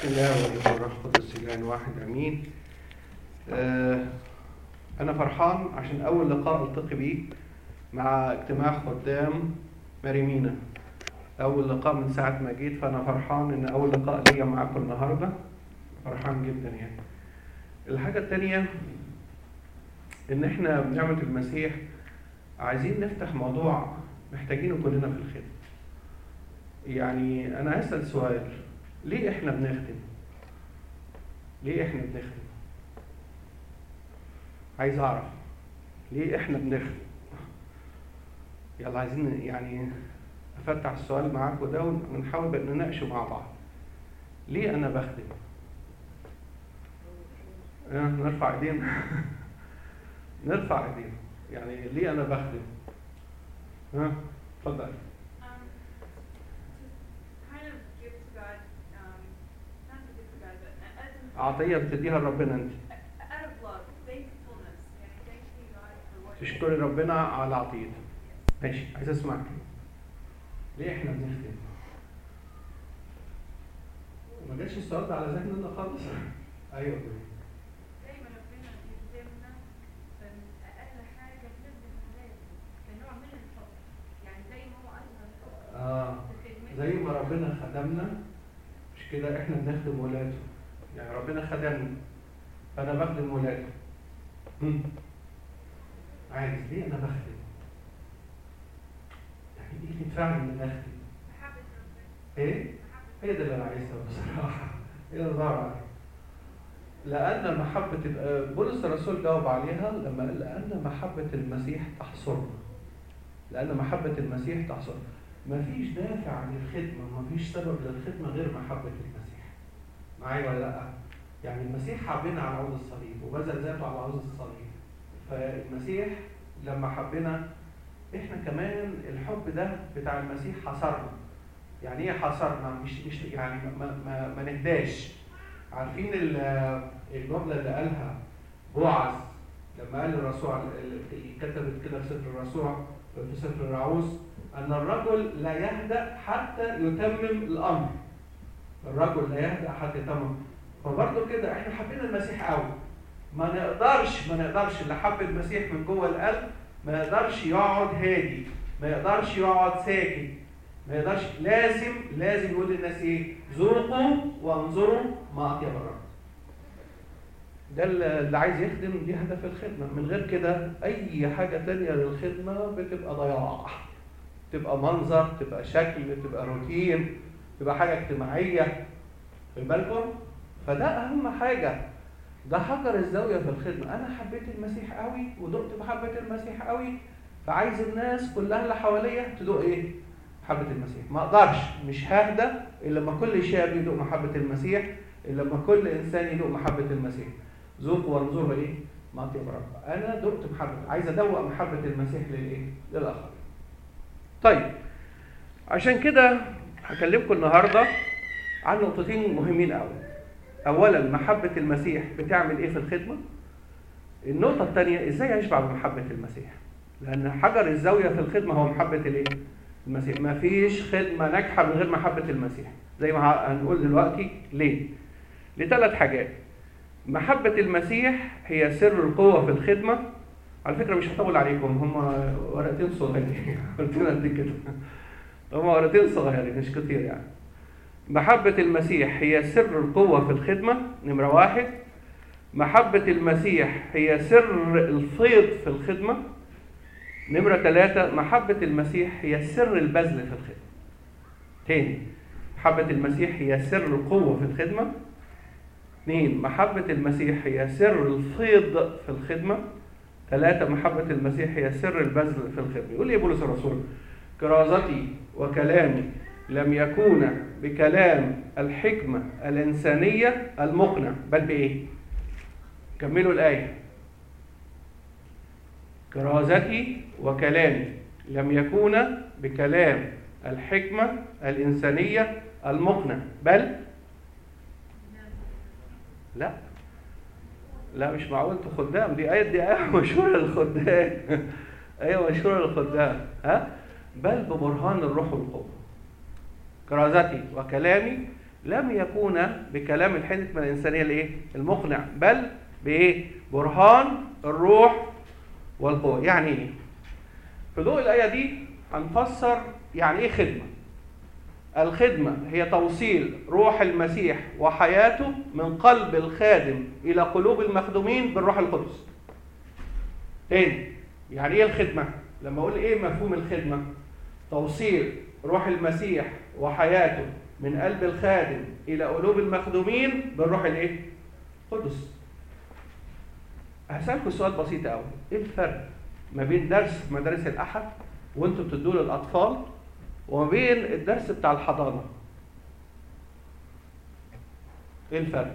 الله والابن والروح القدس اله واحد امين آه، انا فرحان عشان اول لقاء التقي بيه مع اجتماع خدام مريمينا اول لقاء من ساعه ما جيت فانا فرحان ان اول لقاء ليا معاكم النهارده فرحان جدا يعني الحاجه التانية ان احنا بنعمه المسيح عايزين نفتح موضوع محتاجينه كلنا في الخدمه يعني انا هسال سؤال ليه احنا بنخدم ليه احنا بنخدم عايز اعرف ليه احنا بنخدم يلا عايزين يعني افتح السؤال معاكم ده ونحاول بقى نناقشه مع بعض ليه انا بخدم آه، نرفع ايدينا نرفع ايدينا يعني ليه انا بخدم ها اتفضل Um, to kind of give to God, um, not to give to God, but as an, عطيه بتديها لربنا انت out of love, thankfulness, يعني thanking God for what. تشكري ربنا على عطيته ماشي عايز اسمعك ليه احنا بنخدم ما جاش السؤال ده على ذهننا خالص ايوه كده. دايما ربنا بيلزمنا بأقل حاجة بنبذل ولاده كنوع من الحب يعني زي ما هو أظهر الحب اه في خدمته زي ما ربنا خدمنا مش كده احنا بنخدم ولاده يعني ربنا خدمنا فانا بخدم ولاده هم. عايز ليه انا بخدم يعني ايه اللي يدفعني ان أنا اخدم محبة ربنا ايه محبة هي ده اللي انا عايزها بصراحه هي اللي بدور عليها لان محبه ال- بولس الرسول جاوب عليها لما قال لان محبه المسيح تحصرنا لان محبه المسيح تحصرنا مفيش دافع للخدمه مفيش سبب للخدمه غير محبه المسيح معايا ولا لا يعني المسيح حبنا على عود الصليب وبذل ذاته على عود الصليب فالمسيح لما حبنا احنا كمان الحب ده بتاع المسيح حصرنا يعني ايه حصرنا مش مش يعني ما ما, ما نهداش عارفين ال- الجمله اللي قالها بوعز لما قال الرسول اللي كتبت كده في سفر الرسول في سفر الرعوس ان الرجل لا يهدأ حتى يتمم الامر الرجل لا يهدأ حتى يتمم فبرضه كده احنا حبينا المسيح قوي ما نقدرش ما نقدرش اللي حب المسيح من جوه القلب ما يقدرش يقعد هادي ما يقدرش يقعد ساكت ما يقدرش لازم لازم يقول للناس ايه ذوقوا وانظروا ما اطيب الرب ده اللي عايز يخدم دي هدف الخدمه من غير كده اي حاجه تانية للخدمه بتبقى ضياع تبقى منظر تبقى شكل تبقى روتين تبقى حاجه اجتماعيه في بالكم فده اهم حاجه ده حجر الزاويه في الخدمه انا حبيت المسيح قوي ودقت محبه المسيح قوي فعايز الناس كلها اللي حواليا تدوق ايه محبه المسيح ما اقدرش مش ههدى الا لما كل شاب يدوق محبه المسيح الا لما كل انسان يدوق محبه المسيح ذوقوا وانظروا ايه ما اطيب رب انا دقت محبه عايز ادوق محبه المسيح للايه للاخرين طيب عشان كده هكلمكم النهارده عن نقطتين مهمين قوي اولا محبه المسيح بتعمل ايه في الخدمه النقطه الثانيه ازاي اشبع بمحبه المسيح لان حجر الزاويه في الخدمه هو محبه الايه المسيح ما فيش خدمه ناجحه من غير محبه المسيح زي ما هنقول دلوقتي ليه لثلاث حاجات محبه المسيح هي سر القوه في الخدمه على فكره مش هطول عليكم هم ورقتين صغيرين قلت قد كده هم ورقتين صغيرين مش كتير يعني محبة المسيح هي سر القوة في الخدمة نمرة واحد محبة المسيح هي سر الفيض في الخدمة نمرة ثلاثة محبة المسيح هي سر البذل في الخدمة تاني محبة المسيح هي سر القوة في الخدمة اثنين محبة المسيح هي سر الفيض في الخدمة ثلاثة محبة المسيح هي سر البذل في الخدمة يقول ايه بولس الرسول كرازتي وكلامي لم يكون بكلام الحكمة الإنسانية المقنع بل بإيه؟ كملوا الآية كرازتي وكلامي لم يكون بكلام الحكمة الإنسانية المقنع بل لا لا مش معقول خدام دي آية دي آية مشهورة للخدام آية مشهورة للخدام ها بل ببرهان الروح والقوة كرازتي وكلامي لم يكون بكلام الحكمة الإنسانية الإيه؟ المقنع بل بإيه؟ برهان الروح والقوة يعني إيه؟ في ضوء الآية دي هنفسر يعني إيه خدمة الخدمة هي توصيل روح المسيح وحياته من قلب الخادم إلى قلوب المخدومين بالروح القدس تاني يعني إيه الخدمة؟ لما أقول إيه مفهوم الخدمة؟ توصيل روح المسيح وحياته من قلب الخادم الى قلوب المخدومين بالروح الايه قدس هسألكم سؤال بسيط قوي ايه الفرق ما بين درس في مدارس الاحد وانتوا بتدوه للاطفال وما بين الدرس بتاع الحضانه ايه الفرق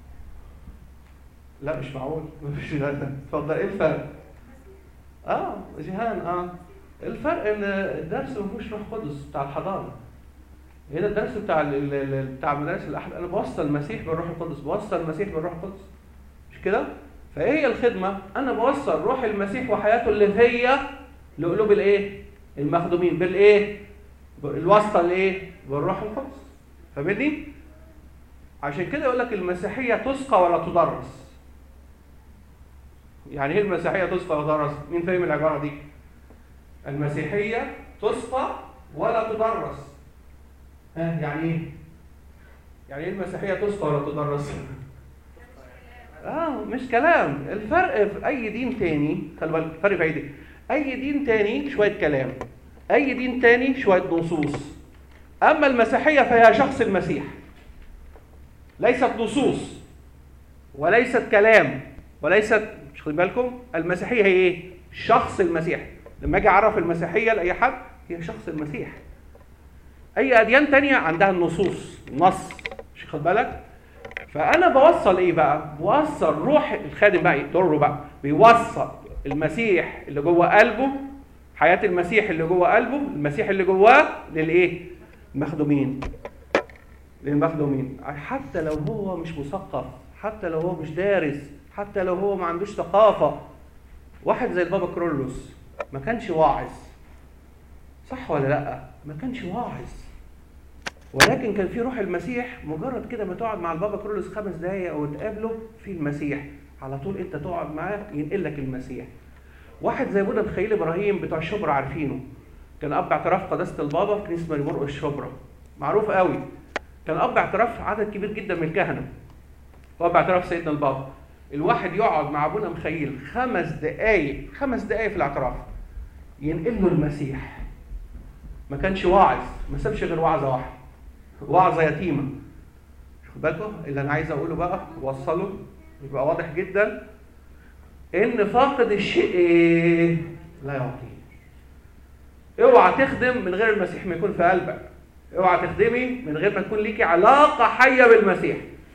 لا مش معقول مفيش اتفضل ايه الفرق اه جيهان اه الفرق ان الدرس ما فيهوش روح قدس بتاع الحضانه هنا الدرس بتاع ال- ال- ال- بتاع مدارس الاحد انا بوصل المسيح بالروح القدس بوصل المسيح بالروح القدس مش كده فايه هي الخدمه انا بوصل روح المسيح وحياته اللي هي لقلوب الايه المخدومين بالايه الواسطه الايه بالروح القدس فاهمني عشان كده يقول لك المسيحيه تسقى ولا تدرس يعني ايه المسيحيه تسقى ولا تدرس مين فاهم العباره دي المسيحيه تسقى ولا تدرس ها يعني ايه يعني ايه المسيحيه تسقى ولا تدرس اه مش كلام الفرق في اي دين تاني خلي بالك الفرق في اي دين اي دين تاني شويه كلام اي دين تاني شويه نصوص اما المسيحيه فهي شخص المسيح ليست نصوص وليست كلام وليست مش خدي بالكم المسيحيه هي ايه شخص المسيح لما اجي اعرف المسيحيه لاي حد هي شخص المسيح اي اديان تانية عندها النصوص نص مش خد بالك فانا بوصل ايه بقى بوصل روح الخادم بقى يضره بقى بيوصل المسيح اللي جوه قلبه حياه المسيح اللي جوه قلبه المسيح اللي جواه للايه المخدومين للمخدومين حتى لو هو مش مثقف حتى لو هو مش دارس حتى لو هو ما عندوش ثقافه واحد زي البابا كرولوس ما كانش واعظ صح ولا لا ما كانش واعظ ولكن كان في روح المسيح مجرد كده ما تقعد مع البابا كرولوس خمس دقايق او تقابله في المسيح على طول انت تقعد معاه ينقل لك المسيح واحد زي ابونا مخيل ابراهيم بتوع شبرا عارفينه كان اب اعتراف قداسه البابا في كنيسه مرقس شبرا معروف قوي كان اب اعتراف عدد كبير جدا من الكهنه واب اعتراف سيدنا البابا الواحد يقعد مع ابونا مخيل خمس دقايق خمس دقايق في الاعتراف ينقل له المسيح ما كانش واعظ ما سابش غير وعظه واحده وعظه يتيمه خد بالكم اللي انا عايز اقوله بقى وصله يبقى واضح جدا ان فاقد الشيء إيه؟ لا يعطيه اوعى تخدم من غير المسيح ما يكون في قلبك اوعى تخدمي من غير ما تكون ليكي علاقه حيه بالمسيح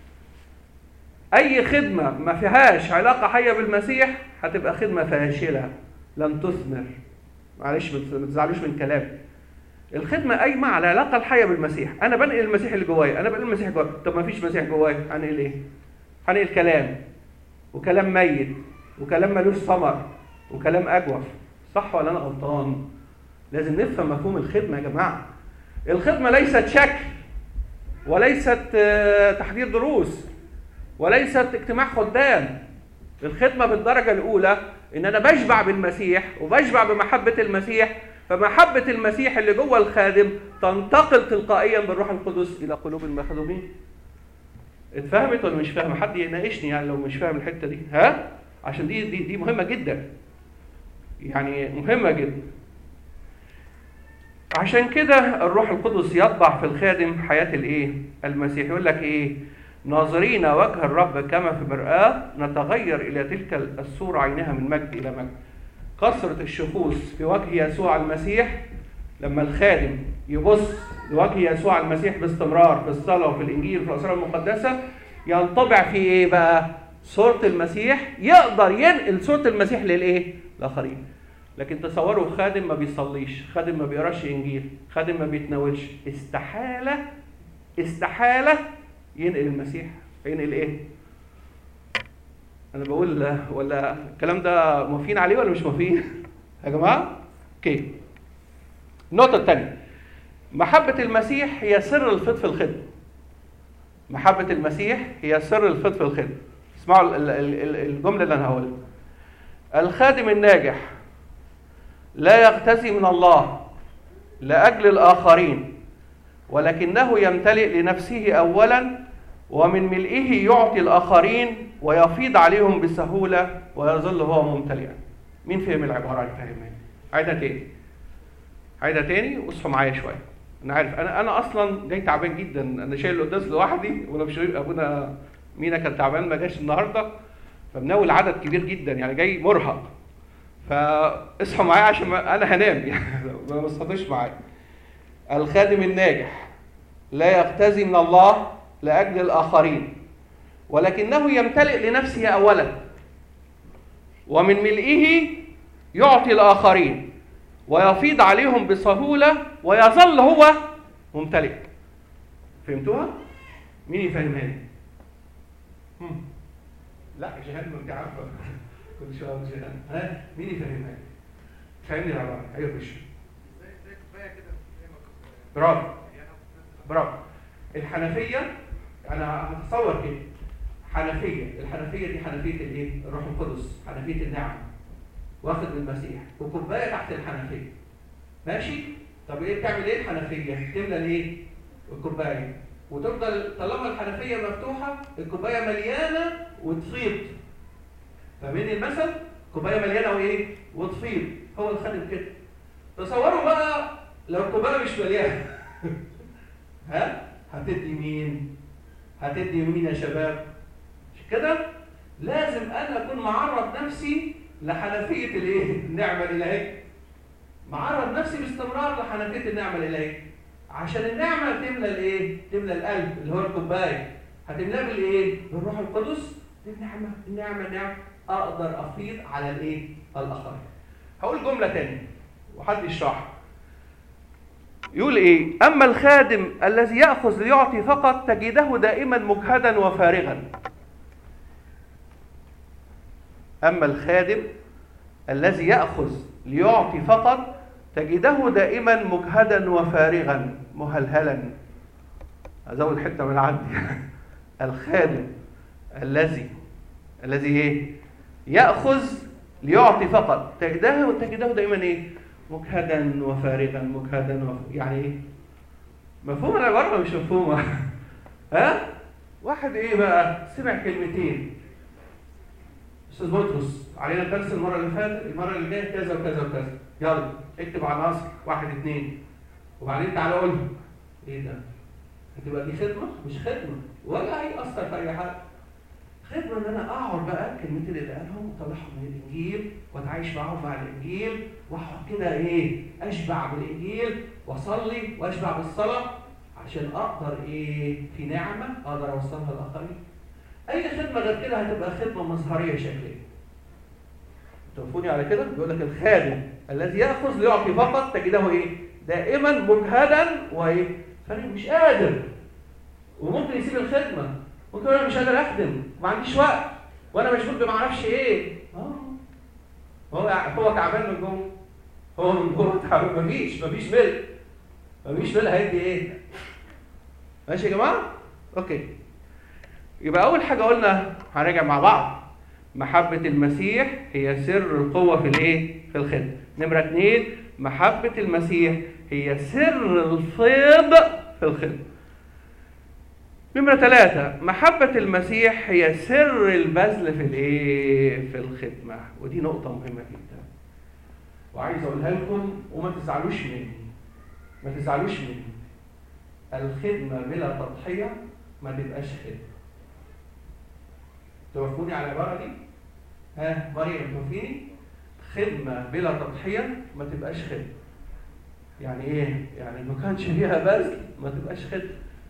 اي خدمه ما فيهاش علاقه حيه بالمسيح هتبقى خدمه فاشله لن تثمر معلش ما تزعلوش من كلامي الخدمه قايمه على العلاقه الحيه بالمسيح انا بنقل المسيح اللي جوايا انا بنقل المسيح جوايا طب ما فيش مسيح جوايا هنقل ايه هنقل كلام وكلام ميت وكلام ملوش ثمر وكلام اجوف صح ولا انا غلطان لازم نفهم مفهوم الخدمه يا جماعه الخدمه ليست شكل وليست تحضير دروس وليست اجتماع خدام الخدمه بالدرجه الاولى ان انا بشبع بالمسيح وبشبع بمحبه المسيح فمحبة المسيح اللي جوه الخادم تنتقل تلقائيا بالروح القدس إلى قلوب المخدومين. اتفهمت ولا مش فاهمة؟ حد يناقشني يعني لو مش فاهم الحتة دي، ها؟ عشان دي دي دي مهمة جدا. يعني مهمة جدا. عشان كده الروح القدس يطبع في الخادم حياة الإيه؟ المسيح يقول لك إيه؟ ناظرين وجه الرب كما في مرآة نتغير إلى تلك الصورة عينها من مجد إلى مجد. كثرة الشخوص في وجه يسوع المسيح لما الخادم يبص لوجه يسوع المسيح باستمرار في الصلاة وفي الإنجيل وفي الأسرار المقدسة ينطبع في إيه بقى؟ صورة المسيح يقدر ينقل صورة المسيح للإيه؟ الآخرين. لكن تصوروا خادم ما بيصليش، خادم ما بيقراش إنجيل، خادم ما بيتناولش، استحالة استحالة ينقل المسيح، ينقل إيه؟ انا بقول ولا الكلام ده موافقين عليه ولا مش موافقين يا جماعه اوكي النقطه الثانيه محبه المسيح هي سر الفضل في الخدمه محبة المسيح هي سر الفضل في الخدمة اسمعوا ال- ال- ال- الجملة اللي أنا هقولها الخادم الناجح لا يغتزي من الله لأجل الآخرين ولكنه يمتلئ لنفسه أولا ومن ملئه يعطي الآخرين ويفيض عليهم بسهولة ويظل هو ممتلئا مين فهم العبارة اللي فاهمها؟ عيدها تاني عيدها تاني واصحوا معايا شوية أنا عارف أنا أنا أصلا جاي تعبان جدا أنا شايل القداس لوحدي وأنا مش أبونا مينا كان تعبان ما جاش النهارده فمناول عدد كبير جدا يعني جاي مرهق فاصحوا معايا عشان ما انا هنام يعني ما تصحوش معايا الخادم الناجح لا يغتزي من الله لاجل الاخرين ولكنه يمتلئ لنفسه اولا ومن ملئه يعطي الاخرين ويفيض عليهم بسهوله ويظل هو ممتلئ فهمتوها مين يفهمها لي هم. لا جهان ما انت عارفه كل شويه أقول جهان ها مين يفهمها لي فهمني العباره ايوه يا باشا زي زي كوبايه كده زي ما كنت- برافو يعني برافو الحنفيه انا هتصور كده حنفيه الحنفيه دي حنفيه الايه الروح القدس حنفيه النعم واخد من المسيح وكوبايه تحت الحنفيه ماشي طب ايه بتعمل ايه الحنفيه تملى الايه الكوبايه وتفضل طالما الحنفيه مفتوحه الكوبايه مليانه وتفيض فاهمين المثل كوبايه مليانه وايه وتفيض هو الخادم كده تصوروا بقى لو الكوبايه مش مليانه ها هتدي مين هتدي مين يا شباب مش كده لازم انا اكون معرض نفسي لحنفيه الايه النعمه الالهيه معرض نفسي باستمرار لحنفيه النعمه الالهيه عشان النعمه تملى الايه تملى القلب اللي هو الكوبايه هتملاه بالايه بالروح القدس النعمه النعمه النعمه اقدر افيض على الايه الاخرين هقول جمله تانية وحد يشرحها يقول ايه اما الخادم الذي ياخذ ليعطي فقط تجده دائما مجهدا وفارغا اما الخادم الذي ياخذ ليعطي فقط تجده دائما مجهدا وفارغا مهلهلا ازود حته من عندي الخادم الذي الذي ايه ياخذ ليعطي فقط تجده تجده دائما ايه مجهدا وفارغا مجهدا وف... يعني ايه مفهوم العباره ولا مش مفهومه ها واحد ايه بقى سمع كلمتين استاذ بطرس علينا الدرس المره اللي فاتت المره اللي جايه كذا وكذا وكذا يلا اكتب عناصر واحد اثنين وبعدين تعالى قول له. ايه ده هتبقى دي خدمه مش خدمه ولا هيأثر في اي حاجه خدمه ان انا اقعد بقى الكلمتين اللي قالهم واطلعهم من الانجيل واتعايش معاهم مع الانجيل واقعد كده ايه اشبع بالانجيل واصلي واشبع بالصلاه عشان اقدر ايه في نعمه اقدر اوصلها للاخرين اي خدمه غير كده هتبقى خدمه مظهريه شكليه توافقوني على كده بيقول لك الخادم الذي ياخذ ليعطي فقط تجده ايه دائما مجهدا وايه فانا مش قادر وممكن يسيب الخدمه ممكن انا مش قادر اخدم وما عنديش وقت وانا مشغول بما اعرفش ايه اه هو هو تعبان من جوه هو من جوه تعبان مفيش مفيش ملء مفيش ملء هيدي ايه ماشي يا جماعه اوكي يبقى اول حاجه قلنا هنراجع مع بعض محبة المسيح هي سر القوة في الايه؟ في الخدمة. نمرة اثنين محبة المسيح هي سر الفيض في الخدمة. نمرة ثلاثة محبة المسيح هي سر البذل في الايه؟ في الخدمة، ودي نقطة مهمة جدا. وعايز اقولها لكم وما تزعلوش مني. ما تزعلوش مني. الخدمة بلا تضحية ما تبقاش خدمة. توافقوني على العبارة دي؟ ها مريم توافقيني؟ خدمة بلا تضحية ما تبقاش خدمة. يعني ايه؟ يعني ما كانش فيها بذل ما تبقاش خدمة.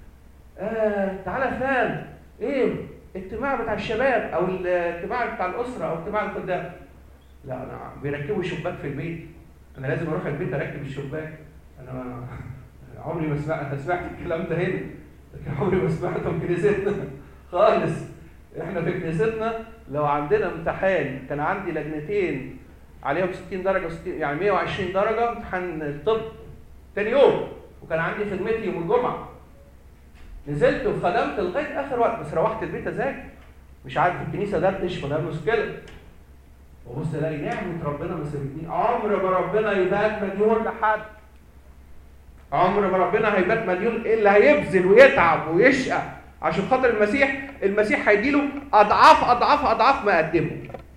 آه تعالى فلان ايه؟ اجتماع بتاع الشباب او الاجتماع بتاع الاسره او اجتماع الخدام. لا انا بيركبوا شباك في البيت. انا لازم اروح البيت اركب الشباك. انا ما عمري ما سمعت انا سمعت الكلام ده هنا لكن عمري ما سمعته في كنيستنا خالص. احنا في كنيستنا لو عندنا امتحان كان عندي لجنتين عليهم 60 درجه 60 يعني 120 درجه امتحان الطب تاني يوم وكان عندي خدمتي يوم الجمعه نزلت وخدمت لغايه اخر وقت بس روحت البيت اذاكر مش عارف الكنيسه دردش ولا مشكله وبص الاقي نعمه ربنا ما سابتني عمر ما ربنا يبات مديون لحد عمر ما ربنا هيبات مديون الا هيبذل ويتعب ويشقى عشان خاطر المسيح المسيح هيديله اضعاف اضعاف اضعاف ما قدمه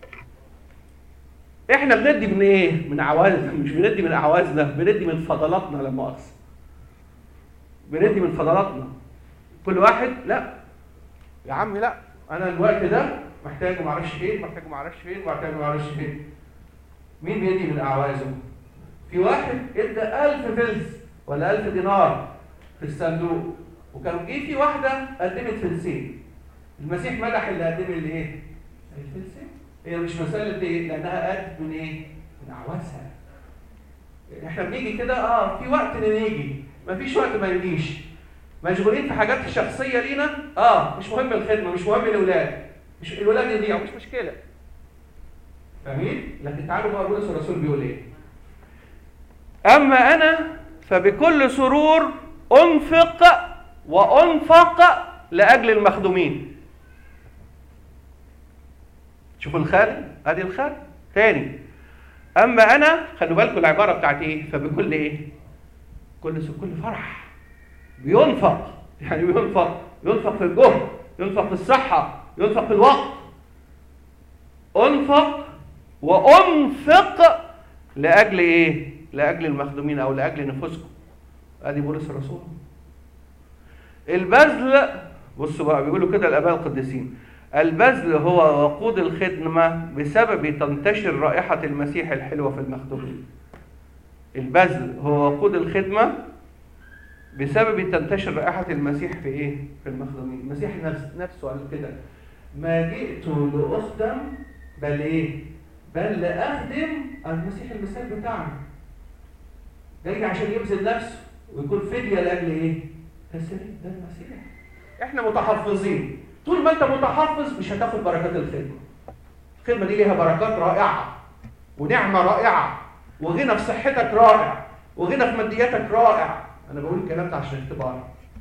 احنا بندي من ايه من عوازنا مش بندي من اعوازنا بندي من فضلاتنا لا مؤاخذه بندي من فضلاتنا كل واحد لا يا عمي لا انا الوقت ده محتاجه معرفش فين محتاجه معرفش فين محتاجه معرفش فين مين بيدي من اعوازه في واحد ادى ألف فلس ولا ألف دينار في الصندوق وكان جه في واحده قدمت فلسين المسيح مدح اللي قدم الايه الفلسين هي مش مساله ايه لانها قد من ايه من اعوازها احنا بنيجي كده اه في وقت نيجي مفيش وقت ما نجيش مشغولين في حاجات شخصيه لينا اه مش مهم الخدمه مش مهم الاولاد مش الولاد يضيعوا مش مشكله فاهمين لكن تعالوا بقى بولس الرسول بيقول ايه اما انا فبكل سرور انفق وانفق لاجل المخدومين شوفوا الخادم ادي الخادم تاني اما انا خلوا بالكم العباره بتاعت ايه فبكل ايه كل كل فرح بينفق يعني بينفق ينفق في الجهد ينفق في الصحه ينفق في الوقت انفق وانفق لاجل ايه لاجل المخدومين او لاجل نفوسكم ادي بولس الرسول البذل بصوا بقى بيقولوا كده الاباء القديسين البذل هو وقود الخدمه بسبب تنتشر رائحه المسيح الحلوه في المخدومين البذل هو وقود الخدمه بسبب تنتشر رائحه المسيح في ايه في المخدومين المسيح نفس نفسه قال كده ما جئت لاخدم بل ايه بل لاخدم المسيح المثال بتاعنا جاي عشان يبذل نفسه ويكون فدية لاجل ايه؟ تسليم ده المسيح. احنا متحفظين، طول ما انت متحفظ مش هتاخد بركات الخدمة. الخدمة دي ليها بركات رائعة ونعمة رائعة وغنى في صحتك رائع وغنى في مادياتك رائع. أنا بقول الكلام ده عشان اختبار.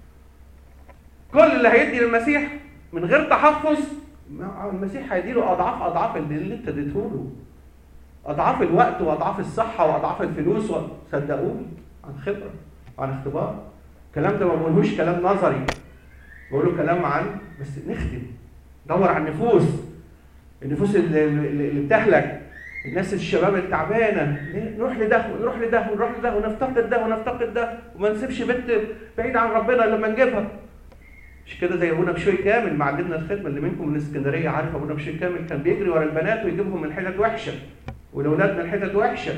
كل اللي هيدي للمسيح من غير تحفظ المسيح هيديله أضعاف أضعاف اللي أنت اديته له. اضعاف الوقت واضعاف الصحه واضعاف الفلوس و... صدقوني عن خبره عن اختبار الكلام ده ما بقولهوش كلام نظري بقوله كلام عن بس نخدم دور على النفوس النفوس اللي, اللي بتهلك الناس الشباب التعبانه نروح لده ونروح لده ونروح لده ونفتقد ده ونفتقد ده وما نسيبش بنت بعيد عن ربنا لما نجيبها مش كده زي ابونا بشوي كامل معلمنا الخدمه اللي منكم من اسكندريه عارف ابونا بشوي كامل كان بيجري ورا البنات ويجيبهم من حتت وحشه والاولاد من حتت وحشه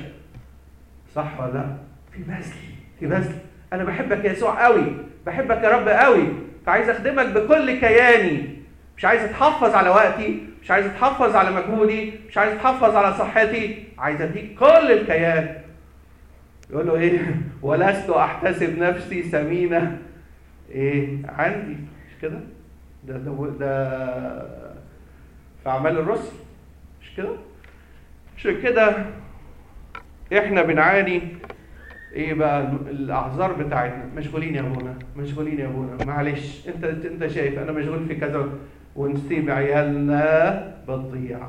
صح ولا لا في بذل في بذل انا بحبك يا يسوع قوي بحبك يا رب قوي فعايز اخدمك بكل كياني مش عايز اتحفظ على وقتي مش عايز اتحفظ على مجهودي مش عايز اتحفظ على صحتي عايز اديك كل الكيان يقول له ايه ولست احتسب نفسي ثمينه ايه عندي مش كده ده ده, ده في اعمال الرسل مش كده عشان كده احنا بنعاني ايه بقى الاعذار بتاعتنا مشغولين يا ابونا مشغولين يا ابونا معلش انت انت شايف انا مشغول في كذا ونسيب عيالنا بتضيع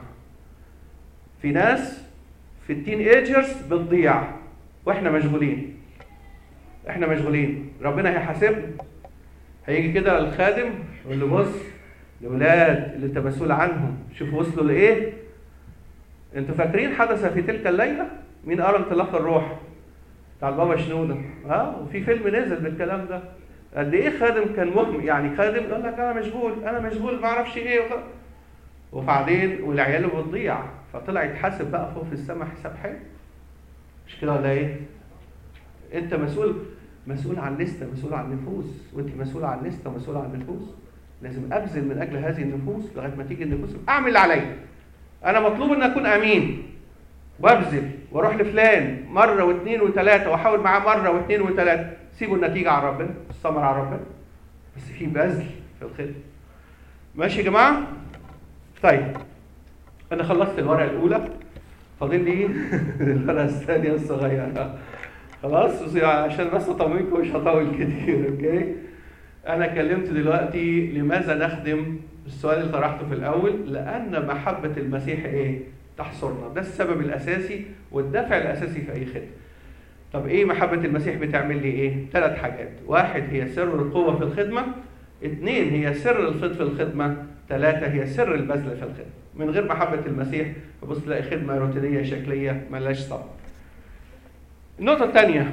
في ناس في التين ايجرز بتضيع واحنا مشغولين احنا مشغولين ربنا هيحاسبنا هيجي كده الخادم يقول له بص الاولاد اللي انت مسؤول عنهم شوف وصلوا لايه انتوا فاكرين حدث في تلك الليله مين قرا انطلاق الروح بتاع البابا شنوده اه وفي فيلم نزل بالكلام ده قد ايه خادم كان مهم يعني خادم يقول لك انا مشغول انا مشغول ما اعرفش ايه وخ... وبعدين والعيال بتضيع فطلع يتحاسب بقى فوق في السماء حساب حلو مش كده ولا ايه؟ انت مسؤول مسؤول عن لسته مسؤول عن نفوس وانت مسؤول عن لسته ومسؤول عن نفوس لازم ابذل من اجل هذه النفوس لغايه ما تيجي النفوس اعمل اللي عليا انا مطلوب ان اكون امين وابذل واروح لفلان مره واثنين وثلاثه واحاول معاه مره واثنين وثلاثه سيبوا النتيجه على ربنا الثمر على ربنا بس في بذل في الخدمه ماشي يا جماعه طيب انا خلصت الورقه الاولى فاضل لي الورقه الثانيه الصغيره خلاص عشان بس اطمنكم مش هطول كتير اوكي انا اتكلمت دلوقتي لماذا نخدم السؤال اللي طرحته في الاول لان محبه المسيح ايه تحصرنا ده السبب الاساسي والدافع الاساسي في اي خدمه طب ايه محبه المسيح بتعمل لي ايه ثلاث حاجات واحد هي سر القوه في الخدمه اثنين هي سر الفضل في الخدمه ثلاثه هي سر البذل في الخدمه من غير محبه المسيح تبص تلاقي خدمه روتينيه شكليه ملهاش طعم النقطه الثانيه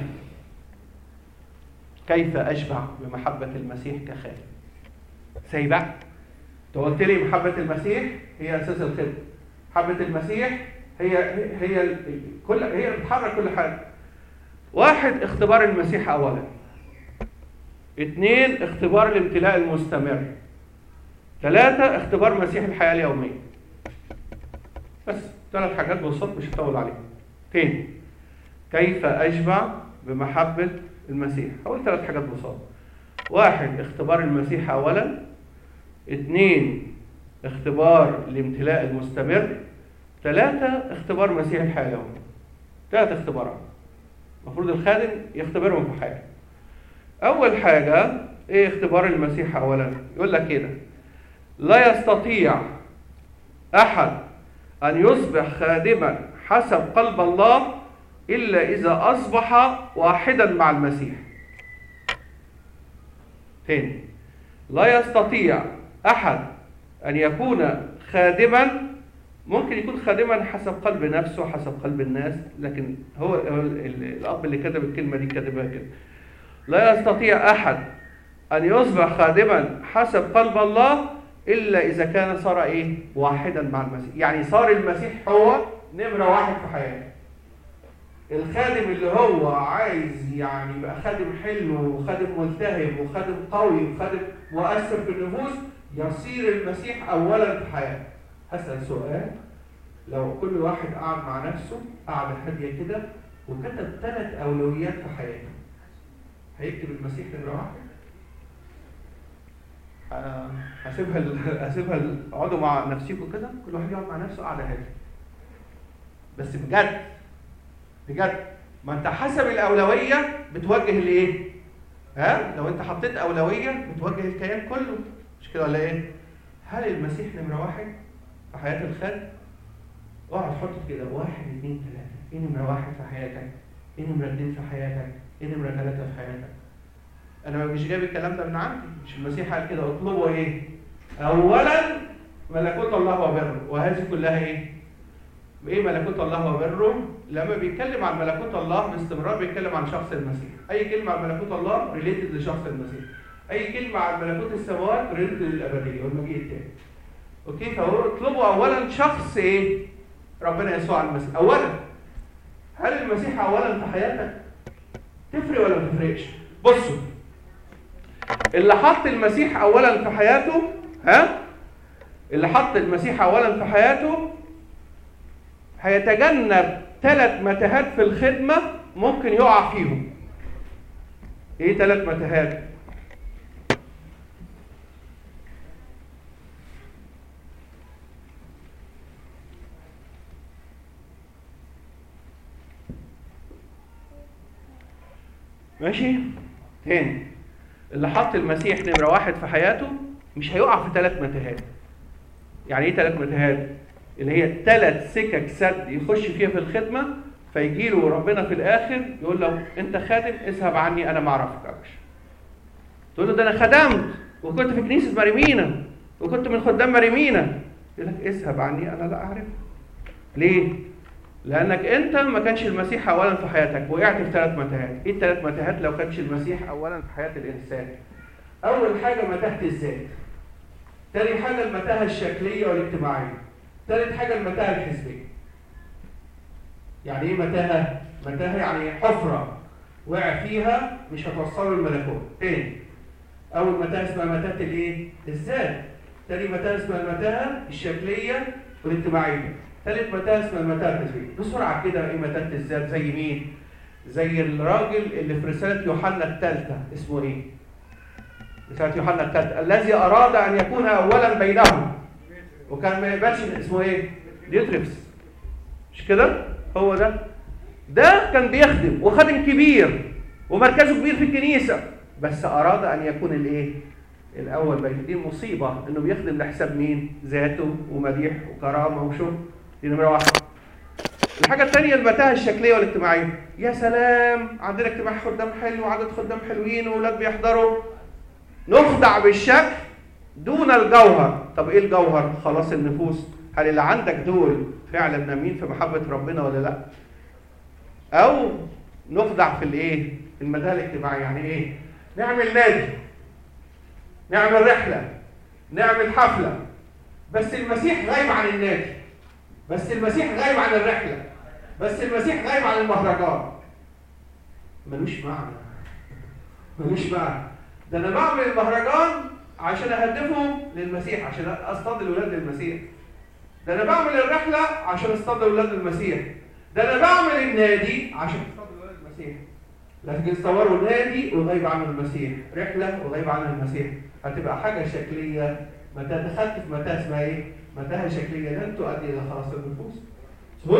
كيف اشبع بمحبه المسيح كخادم سيبع انت قلت لي محبه المسيح هي اساس الخدمه محبه المسيح هي هي ال- كل هي بتحرك كل حاجه واحد اختبار المسيح اولا اثنين اختبار الامتلاء المستمر ثلاثة اختبار مسيح الحياة اليومية بس ثلاث حاجات ببساطة مش هطول عليهم تاني كيف أشبع بمحبة المسيح هقول ثلاث حاجات ببساطة واحد اختبار المسيح أولا اثنين اختبار الامتلاء المستمر ثلاثة اختبار مسيح الحياة اليومية ثلاث اختبارات المفروض الخادم يختبرهم في حياته أول حاجة إيه اختبار المسيح أولا يقول لك كده لا يستطيع أحد أن يصبح خادما حسب قلب الله إلا إذا أصبح واحدا مع المسيح تاني لا يستطيع أحد أن يكون خادما ممكن يكون خادما حسب قلب نفسه حسب قلب الناس لكن هو هو ال- ال- الأب اللي كتب الكلمة دي كتبها كده لا يستطيع أحد أن يصبح خادما حسب قلب الله إلا إذا كان صار إيه؟ واحدا مع المسيح، يعني صار المسيح هو نمرة واحد في حياته. الخادم اللي هو عايز يعني يبقى خادم حلو وخادم ملتهب وخادم قوي وخادم مؤثر في النفوس يصير المسيح أولا في حياته. هسأل سؤال لو كل واحد قعد مع نفسه قعدة هادية كده وكتب ثلاث أولويات في حياته هيكتب المسيح نمرة واحد؟ آه، هسيبها ال- هسيبها ال- اقعدوا مع نفسيكم كده كل واحد يقعد مع نفسه قعده هاديه بس بجد بجد ما انت حسب الاولويه بتوجه الايه؟ ها؟ لو انت حطيت اولويه بتوجه الكيان كله مش كده ولا ايه؟ هل المسيح نمره واحد في حياه الخادم؟ اقعد حط كده واحد اثنين ثلاثه، ايه نمره واحد في حياتك؟ ايه نمره اثنين في حياتك؟ ايه نمره ثلاثه في حياتك؟ انا مش جايب الكلام ده من عندي مش المسيح قال كده اطلبوا ايه اولا ملكوت الله وبره وهذه كلها ايه ايه ملكوت الله وبره لما بيتكلم عن ملكوت الله باستمرار بيتكلم عن شخص المسيح اي كلمه عن ملكوت الله ريليتد لشخص المسيح اي كلمه عن ملكوت السماوات ريليتد للابديه والمجيء التاني اوكي فهو اطلبوا اولا شخص ايه ربنا يسوع المسيح اولا هل المسيح اولا في حياتك تفرق ولا ما تفرقش بصوا اللي حط المسيح اولا في حياته ها اللي حط المسيح اولا في حياته هيتجنب ثلاث متاهات في الخدمه ممكن يقع فيهم ايه ثلاث متاهات ماشي تاني اللي حط المسيح نمرة واحد في حياته مش هيقع في ثلاث متاهات. يعني ايه ثلاث متاهات؟ اللي هي ثلاث سكك سد يخش فيها في الخدمة فيجي له ربنا في الآخر يقول له أنت خادم اذهب عني أنا ما أعرفكش. تقول له ده أنا خدمت وكنت في كنيسة مريمينا وكنت من خدام مريمينا. يقول لك اذهب عني أنا لا أعرفك. ليه؟ لأنك أنت ما كانش المسيح أولا في حياتك وقعت في ثلاث متاهات، إيه الثلاث متاهات لو كانش المسيح أولا في حياة الإنسان؟ أول حاجة متاهة الذات. تاني حاجة المتاهة الشكلية والاجتماعية. تالت حاجة المتاهة الحزبية. يعني إيه متاهة؟ متاهة يعني حفرة وقع فيها مش هتوصله الملكوت. تاني أول متاهة اسمها متاهة الإيه؟ الذات. تاني متاهة اسمها المتاهة الشكلية والاجتماعية. ثالث متاهه اسمها المتاهه الحزبيه بسرعه كده ايه متاهه الذات زي مين زي الراجل اللي في رساله يوحنا الثالثه اسمه ايه رساله يوحنا الثالثه الذي اراد ان يكون اولا بينهم وكان ما يقبلش اسمه ايه ديوتريفس مش كده هو ده ده كان بيخدم وخادم كبير ومركزه كبير في الكنيسه بس اراد ان يكون الايه الاول بين دي مصيبه انه بيخدم لحساب مين ذاته ومديح وكرامه وشغل دي نمره واحد الحاجه الثانيه المتاهه الشكليه والاجتماعيه يا سلام عندنا اجتماع خدام حلو وعدد خدام حلوين واولاد بيحضروا نخدع بالشكل دون الجوهر طب ايه الجوهر خلاص النفوس هل اللي عندك دول فعلا نامين في محبه ربنا ولا لا او نخدع في الايه المتاهه الاجتماعيه يعني ايه نعمل نادي نعمل رحله نعمل حفله بس المسيح غايب عن النادي بس المسيح غايب عن الرحله بس المسيح غايب عن المهرجان ملوش معنى ملوش معنى ده انا بعمل المهرجان عشان اهدفهم للمسيح عشان اصطاد الولاد للمسيح ده انا بعمل الرحله عشان اصطاد الولاد للمسيح ده انا بعمل النادي عشان اصطاد الولاد للمسيح لكن تصوروا نادي وغايب عن المسيح رحله وغايب عن المسيح هتبقى حاجه شكليه متى دخلت في متاهه اسمها ايه؟ متاهه شكليه لن تؤدي الى خلاص النفوس صح؟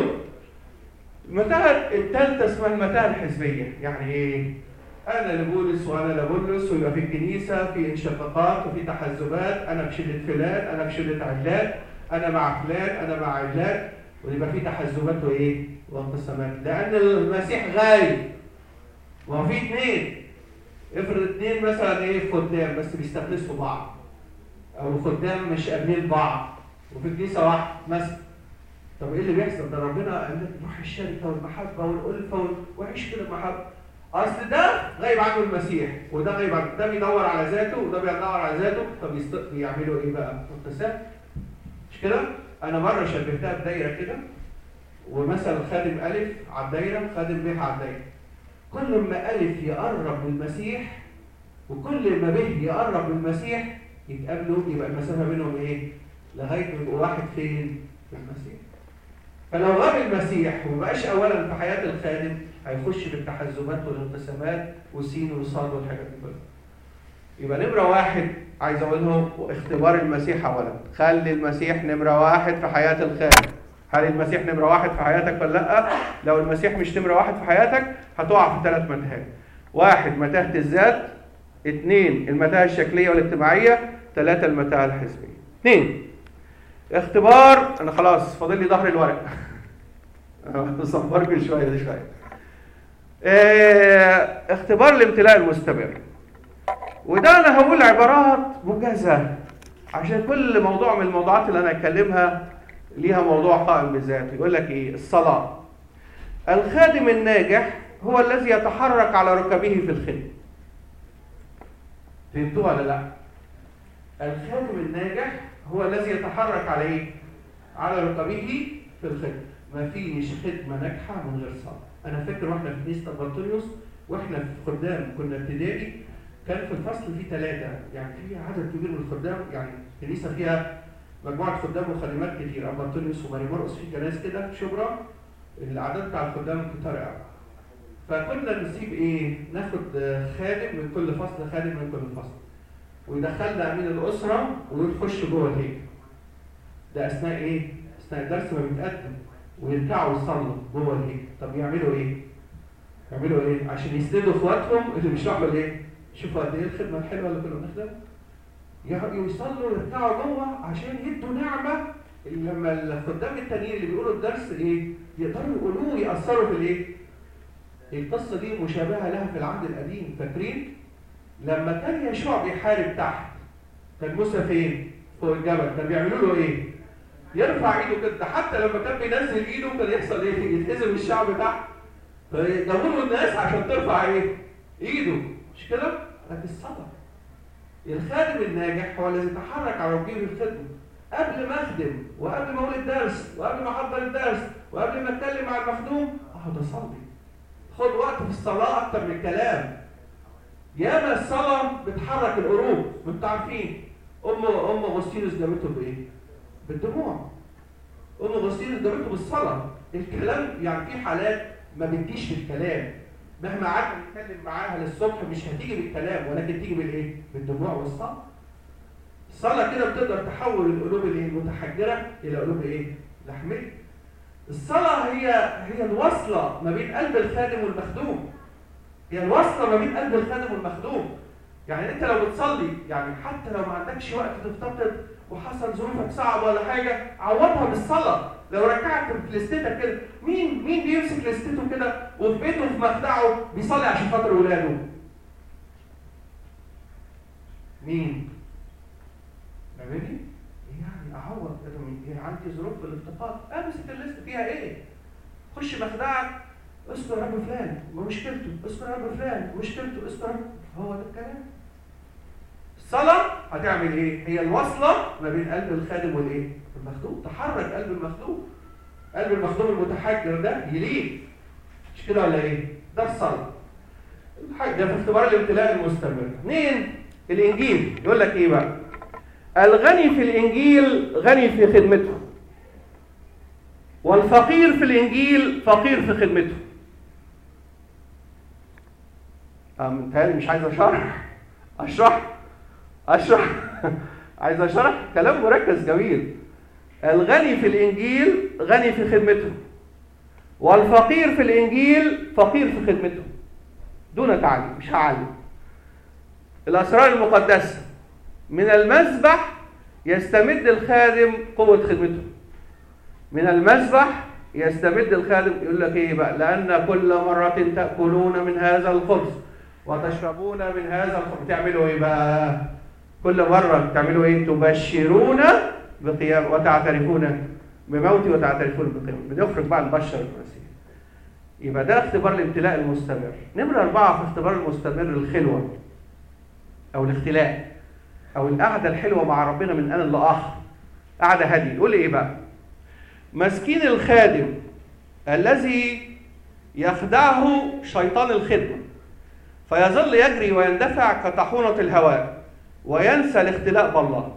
المتاهه الثالثه اسمها المتاهه الحزبيه يعني ايه؟ انا لبولس وانا لبولس ويبقى في الكنيسه في انشقاقات وفي تحزبات انا بشده فلان انا بشده علان انا مع فلان انا مع علان ويبقى في تحزبات وايه؟ وانقسامات لان المسيح غايب ما هو في اثنين افرض اثنين مثلا ايه خدام بس بيستخلصوا بعض او خدام مش قابلين بعض وفي كنيسه واحده مثلا طب ايه اللي بيحصل ده ربنا قال لك روح الشركه والمحبه والالفه وال- وعيش كده المحبه اصل ده غايب عنه المسيح وده غايب عنه ده بيدور على ذاته وده بيدور على ذاته فبيست- بيعملوا ايه بقى؟ انقسام مش كده؟ انا مره شبهتها بدايره كده ومثلا خادم الف على الدايره خادم ب على الدايره كل ما الف يقرب من المسيح وكل ما ب يقرب من المسيح يتقابلوا يبقى المسافه بينهم ايه؟ لغايه ما يبقوا واحد فين؟ في المسيح. فلو غاب المسيح ومبقاش اولا في حياه الخادم هيخش في التحزبات والانقسامات والسين والصاد والحاجات دي كلها. يبقى نمره واحد عايز اقولهم اختبار المسيح اولا، خلي المسيح نمره واحد في حياه الخادم. هل المسيح نمره واحد في حياتك ولا لا؟ لو المسيح مش نمره واحد في حياتك هتقع في ثلاث متاهات. واحد متاهه الذات، اثنين المتاهه الشكليه والاجتماعيه، ثلاثه المتاهه الحزبيه. اثنين اختبار انا خلاص فاضل لي ظهر الورق صبركم شويه ده شويه اه اختبار الامتلاء المستمر وده انا هقول عبارات موجزه عشان كل موضوع من الموضوعات اللي انا اتكلمها ليها موضوع قائم بذاته يقول لك ايه الصلاه الخادم الناجح هو الذي يتحرك على ركبه في الخدمه فهمتوها ولا لا الخادم الناجح هو الذي يتحرك على ايه؟ على ركبه في الخدمه، ما فيش خدمه ناجحه من غير صلاه، انا فاكر واحنا في كنيسه بطريوس واحنا في خدام كنا ابتدائي كان في الفصل في ثلاثه يعني في عدد كبير من الخدام يعني كنيسه فيها مجموعه خدام وخادمات كتير ابو بطريوس وماري مرقس في كنايس كده في شبرا الاعداد بتاع الخدام كتار قوي. فكنا نسيب ايه؟ ناخد خادم من كل فصل خادم من كل فصل. ويدخلنا امين الاسره ويخش جوه الهيكل. ده اثناء ايه؟ اثناء الدرس ما بيتقدم ويرجعوا يصلوا جوه الهيكل، طب يعملوا ايه؟ يعملوا ايه؟ عشان يسندوا اخواتهم اللي بيشرحوا الايه؟ شوفوا قد ايه الخدمه الحلوه اللي كنا بنخدم؟ يقعدوا يصلوا ويرجعوا جوه عشان يدوا نعمه لما الخدام التانيين اللي بيقولوا الدرس ايه؟ يقدروا يقولوه ويأثروا في الايه؟ القصه دي مشابهه لها في العهد القديم، فاكرين؟ لما كان يشوع بيحارب تحت كان موسى فين؟ فوق الجبل كان بيعملوا له ايه؟ يرفع ايده كده حتى لما كان بينزل ايده كان يحصل ايه؟ يتهزم الشعب تحت فيجابوا له الناس عشان ترفع ايه؟ ايده مش كده؟ لكن الصبر الخادم الناجح هو الذي يتحرك على ركبه الخدمه قبل ما اخدم وقبل ما اقول الدرس وقبل ما احضر الدرس وقبل ما اتكلم مع المخدوم اقعد اصلي خد وقت في الصلاه اكتر من الكلام ياما الصلاة بتحرك القلوب انتوا عارفين ام ام اغسطينوس جابته بايه؟ بالدموع ام اغسطينوس جابته بالصلاة الكلام يعني في حالات ما بتجيش بالكلام مهما قعدنا نتكلم معاها للصبح مش هتيجي بالكلام ولكن تيجي بالايه؟ بالدموع والصلاة الصلاة كده بتقدر تحول القلوب الايه؟ المتحجرة الى قلوب ايه؟ لحمية الصلاة هي هي الوصلة ما بين قلب الخادم والمخدوم هي الوصله ما بين قلب الخادم والمخدوم يعني انت لو بتصلي يعني حتى لو ما عندكش وقت تفتقد وحصل ظروفك صعبه ولا حاجه عوضها بالصلاه لو ركعت لستتك كده مين مين بيمسك لستته كده وفي بيته في مخدعه بيصلي عشان خاطر ولاده مين فاهمني يعني اعوض كده من إيه؟ عندي ظروف في الافتقاد امسك الليست فيها ايه خش مخدعك اذكر رب فلان ومشكلته اذكر رب فلان ومشكلته اذكر رب هو ده الكلام الصلاة هتعمل ايه؟ هي الوصلة ما بين قلب الخادم والايه؟ المخدوم تحرك قلب المخدوم قلب المخدوم المتحجر ده يلين مش كده ولا ايه؟ ده الصلاة الحاجة ده في اختبار الامتلاء المستمر اثنين الانجيل يقول لك ايه بقى؟ الغني في الانجيل غني في خدمته والفقير في الانجيل فقير في خدمته أم متهيألي مش عايز اشرح اشرح اشرح عايز اشرح كلام مركز جميل الغني في الانجيل غني في خدمته والفقير في الانجيل فقير في خدمته دون تعليم مش هعلم الاسرار المقدسه من المذبح يستمد الخادم قوه خدمته من المذبح يستمد الخادم يقول لك ايه بقى لان كل مره تاكلون من هذا الخبز وتشربون من هذا الخبز تعملوا ايه بقى كل مره تعملوا ايه تبشرون بقيام وتعترفون بموتي وتعترفون بقيام بنخرج بقى نبشر المسيح يبقى ده اختبار الامتلاء المستمر نمرة أربعة في اختبار المستمر الخلوة أو الاختلاء أو القعدة الحلوة مع ربنا من آن لآخر قعدة هادية يقول إيه بقى مسكين الخادم الذي يخدعه شيطان الخدمة فيظل يجري ويندفع كطاحونة الهواء وينسى الاختلاء بالله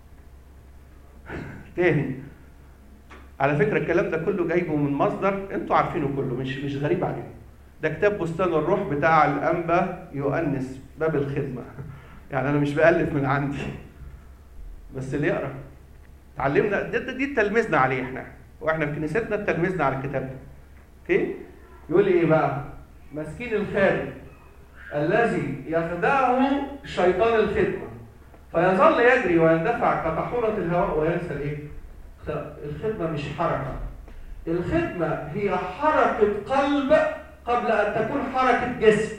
تاني على فكرة الكلام ده كله جايبه من مصدر انتوا عارفينه كله مش مش غريب عليكم ده كتاب بستان الروح بتاع الأنبا يؤنس باب الخدمة يعني أنا مش بألف من عندي بس اللي يقرأ اتعلمنا دي, دي, دي تلميذنا عليه احنا واحنا في كنيستنا تلميذنا على الكتاب ده اوكي يقول لي ايه بقى مسكين الخادم الذي يخدعه شيطان الخدمه فيظل يجري ويندفع كطاحونه الهواء وينسى الايه الخدمه مش حركه الخدمه هي حركه قلب قبل ان تكون حركه جسم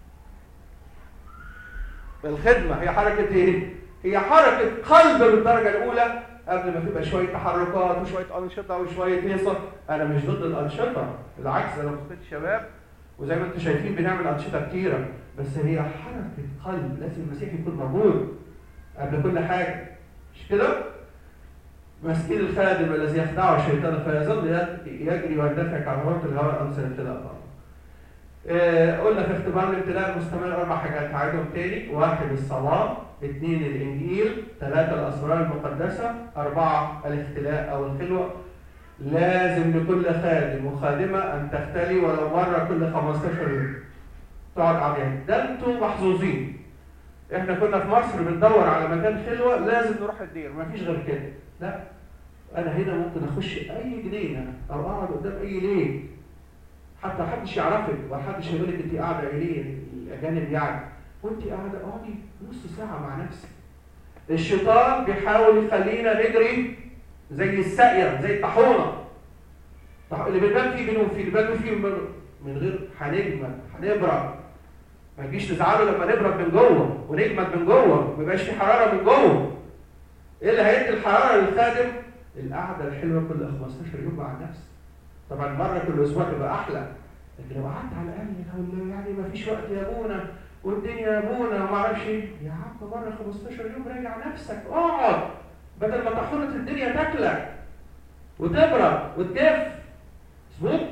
الخدمه هي حركه ايه هي حركه قلب بالدرجه الاولى قبل ما تبقى شويه تحركات وشويه انشطه وشويه هيصه انا مش ضد الانشطه بالعكس انا كنت شباب وزي ما انتم شايفين بنعمل انشطه كتيره بس هي حركه قلب لازم المسيح يكون موجود قبل كل حاجه مش كده مسكين الخادم الذي يخدعه الشيطان فيظل يجري ويندفع كعمرات الهواء امثال الابطال آه قلنا في اختبار الامتلاء المستمر اربع حاجات هعيدهم تاني واحد الصلاه اثنين الانجيل ثلاثه الاسرار المقدسه اربعه الاختلاء او الخلوه لازم لكل خادم وخادمه ان تختلي ولو مره كل 15 يوم تقعد عليها ده انتوا محظوظين احنا كنا في مصر بندور على مكان خلوه لازم نروح الدير مفيش غير كده لا انا هنا ممكن اخش اي جنينه او اقعد قدام اي ليل حتى محدش يعرفك ولا حدش يقول لك انت قاعده ليه الاجانب يعني وانت قاعده اقعدي نص ساعه مع نفسك الشيطان بيحاول يخلينا نجري زي الساقيه زي الطاحونه اللي بنبان فيه بينهم فيه اللي بنبان فيه من غير هنجمد هنبرد ما تجيش تزعلوا لما نبرد من جوه ونجمد من جوه ما يبقاش في حراره من جوه ايه اللي هيدي الحراره للخادم القعده الحلوه كل 15 يوم مع النفس طبعا مره كل اسبوع تبقى احلى لكن لو قعدت على الاقل يعني ما فيش وقت يا ابونا والدنيا يا ابونا وما اعرفش ايه يا عم مره 15 يوم راجع نفسك اقعد بدل ما طاحونه الدنيا تاكلك وتبرد وتجف مظبوط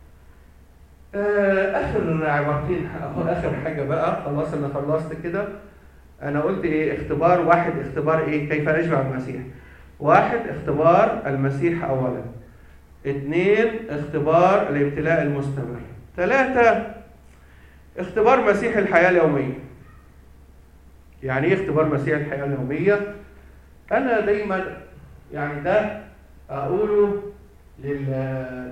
آه اخر عبارتين اخر حاجه بقى خلاص انا خلصت كده انا قلت ايه اختبار واحد اختبار ايه كيف نشبع المسيح واحد اختبار المسيح اولا اثنين اختبار الابتلاء المستمر ثلاثة اختبار مسيح الحياة اليومية يعني ايه اختبار مسيح الحياة اليومية انا دايما يعني ده اقوله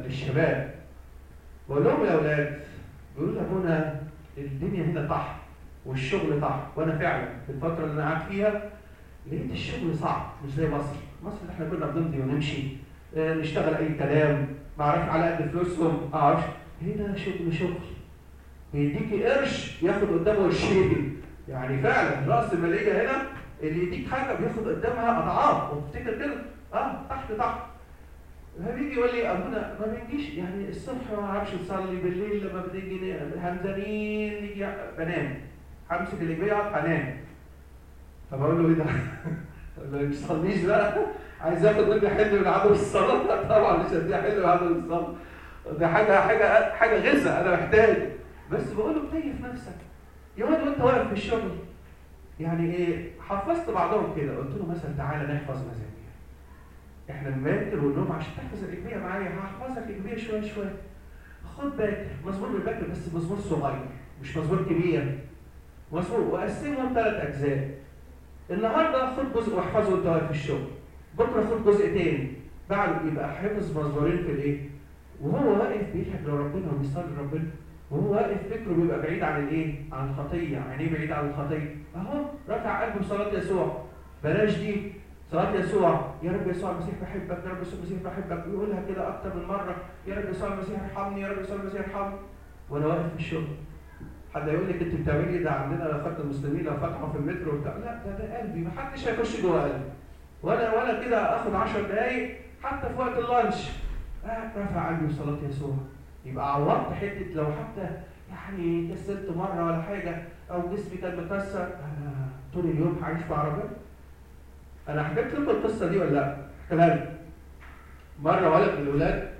للشباب بقول لهم يا اولاد بيقولوا ابونا الدنيا هنا طح والشغل صعب وانا فعلا في الفتره اللي انا قاعد فيها لقيت الشغل صعب مش زي مصر مصر احنا كنا بنمضي ونمشي آه، نشتغل اي كلام ما اعرفش على قد فلوسهم ما اعرفش هنا شغل شغل بيديكي قرش ياخد قدامه قرشين يعني فعلا راس الماليه هنا اللي يديك حاجه بياخد قدامها اضعاف وتفتكر كده اه تحت تحت فبيجي يقول لي ابونا ما بنجيش يعني الصبح ما اعرفش نصلي بالليل لما بنيجي ن- همزانين نيجي بنام همسك اللي اقعد انام فبقول له ايه ده؟ اقول له ما تصليش بقى عايز ياخد مني حل من عدم الصلاه طبعا مش هديه حل من عدم الصلاه ده حاجه حاجه حاجه غذاء انا محتاج بس بقول له كيف نفسك يا واد وانت واقف في الشغل يعني ايه حفظت بعضهم كده قلت له مثلا تعالى نحفظ مزامير احنا الماكر والنوم عشان تحفظ الاجبيه معايا هحفظك اجبيه شويه شويه خد باكر مزمور بالباكر بس مزمور صغير مش مزمور كبير مزمور وقسمهم ثلاث اجزاء النهارده خد جزء واحفظه وانت واقف في الشغل بكره خد جزء تاني بعد يبقى حافظ مزمورين في الايه وهو واقف بيضحك لربنا وبيصلي لربنا وهو واقف فكره بيبقى بعيد عن الايه؟ عن الخطيه، يعني ايه بعيد عن الخطيه؟ اهو رفع قلبه صلاه يسوع بلاش دي صلاه يسوع يا رب يسوع المسيح بحبك يا رب يسوع المسيح بحبك ويقولها كده اكتر من مره يا رب يسوع المسيح ارحمني يا رب يسوع المسيح ارحمني وانا واقف في الشغل حد يقول لك انت بتعملي ايه ده عندنا اخوات المسلمين لو فتحوا في المترو وبتاع لا ده ده قلبي ما حدش هيخش جوه قلبي ولا ولا كده اخد 10 دقايق حتى في وقت اللانش آه رفع قلبي بصلاه يسوع يبقى عوضت حته لو حتى يعني كسلت مره ولا حاجه او جسمي كان مكسر انا طول اليوم هعيش في عربيه انا حكيت لكم القصه دي ولا لا؟ احكيها لكم. مره ولد من الاولاد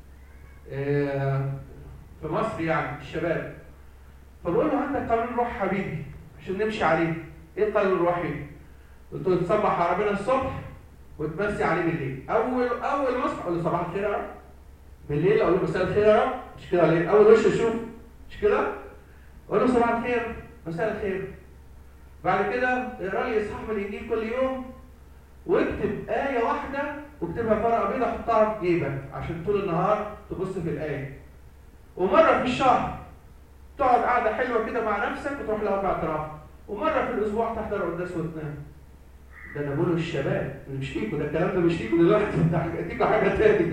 آه، في مصر يعني الشباب فبقول له عندك قانون روح حبيبي عشان نمشي عليه ايه القانون الروحي؟ قلت له تصبح على ربنا الصبح وتمسي عليه بالليل اول اول ما اصحى اقول له صباح الخير يا رب بالليل اقول له مساء الخير يا رب مش كده ليه؟ اول وش اشوف مش كده؟ اقول له صباح الخير مساء الخير بعد كده اقرا لي اصحاح من الانجيل كل يوم واكتب آية واحدة واكتبها في ورقة بيضاء حطها في جيبك عشان طول النهار تبص في الآية. ومرة في الشهر تقعد قعدة حلوة كده مع نفسك وتروح لأربع أطراف. ومرة في الأسبوع تحضر قداس وتنام. ده أنا بقوله الشباب مش فيكوا ده الكلام ده مش فيكوا دلوقتي ده حاجة- تيجوا حاجة تاني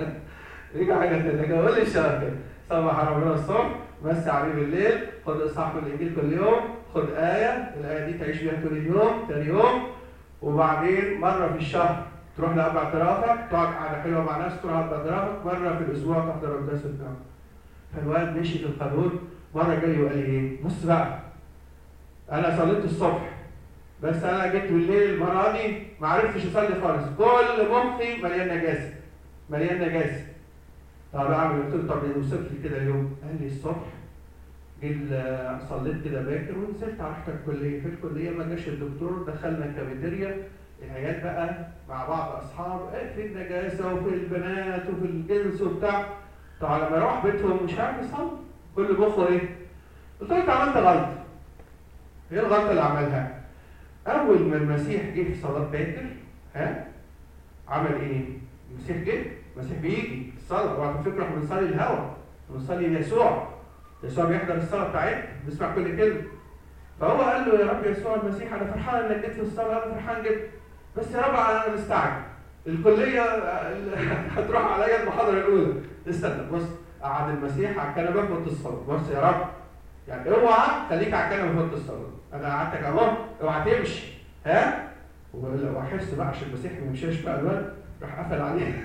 تيجوا حاجة تاني لكن أقول للشباب كده صبح على ربنا الصبح مسي عليه بالليل خد إصحاح من الإنجيل كل يوم خد آية الآية دي تعيش بيها طول اليوم تاني يوم وبعدين مرة في الشهر تروح لأربع اعترافك تقعد قعدة حلوة مع ناس تروح لأربع اعترافك مرة في الأسبوع تحضر قداس وتنام. فالواد مشي في القانون مرة جاي وقال لي إيه؟ بص بقى أنا صليت الصبح بس أنا جيت بالليل المرة دي ما عرفتش أصلي خالص كل مخي مليان نجاسة مليان نجاسة طب أعمل إيه؟ قلت له طب اوصف لي كده يوم قال لي الصبح جيت صليت كده باكر ونزلت رحت الكليه في الكليه ما جاش الدكتور دخلنا الكافيتيريا العيال بقى مع بعض اصحاب إيه في النجاسه وفي البنات وفي الجنس وبتاع طبعا لما يروح بيتهم مش عارف يصلي كل مخه ايه؟ قلت له انت عملت غلطه ايه الغلطه اللي عملها؟ اول ما المسيح جه في صلاه باكر ها عمل ايه؟ المسيح جه المسيح بيجي الصلاه اوعى تفكروا احنا بنصلي الهوى بنصلي يسوع يسوع بيحضر الصلاه بتاعتنا بيسمع كل كلمه فهو قال له يا رب يسوع المسيح انا فرحان انك جيت في الصلاه انا فرحان جدا بس يا رب انا مستعجل الكليه هتروح عليا المحاضره الاولى استنى بص قعد المسيح على الكنبه في اوضه الصلاه بص يا رب يعني اوعى خليك على الكنبه في اوضه الصلاه انا قعدتك اهو اوعى تمشي ها واحس بقى عشان المسيح ما يمشيش بقى الواد راح قفل عليه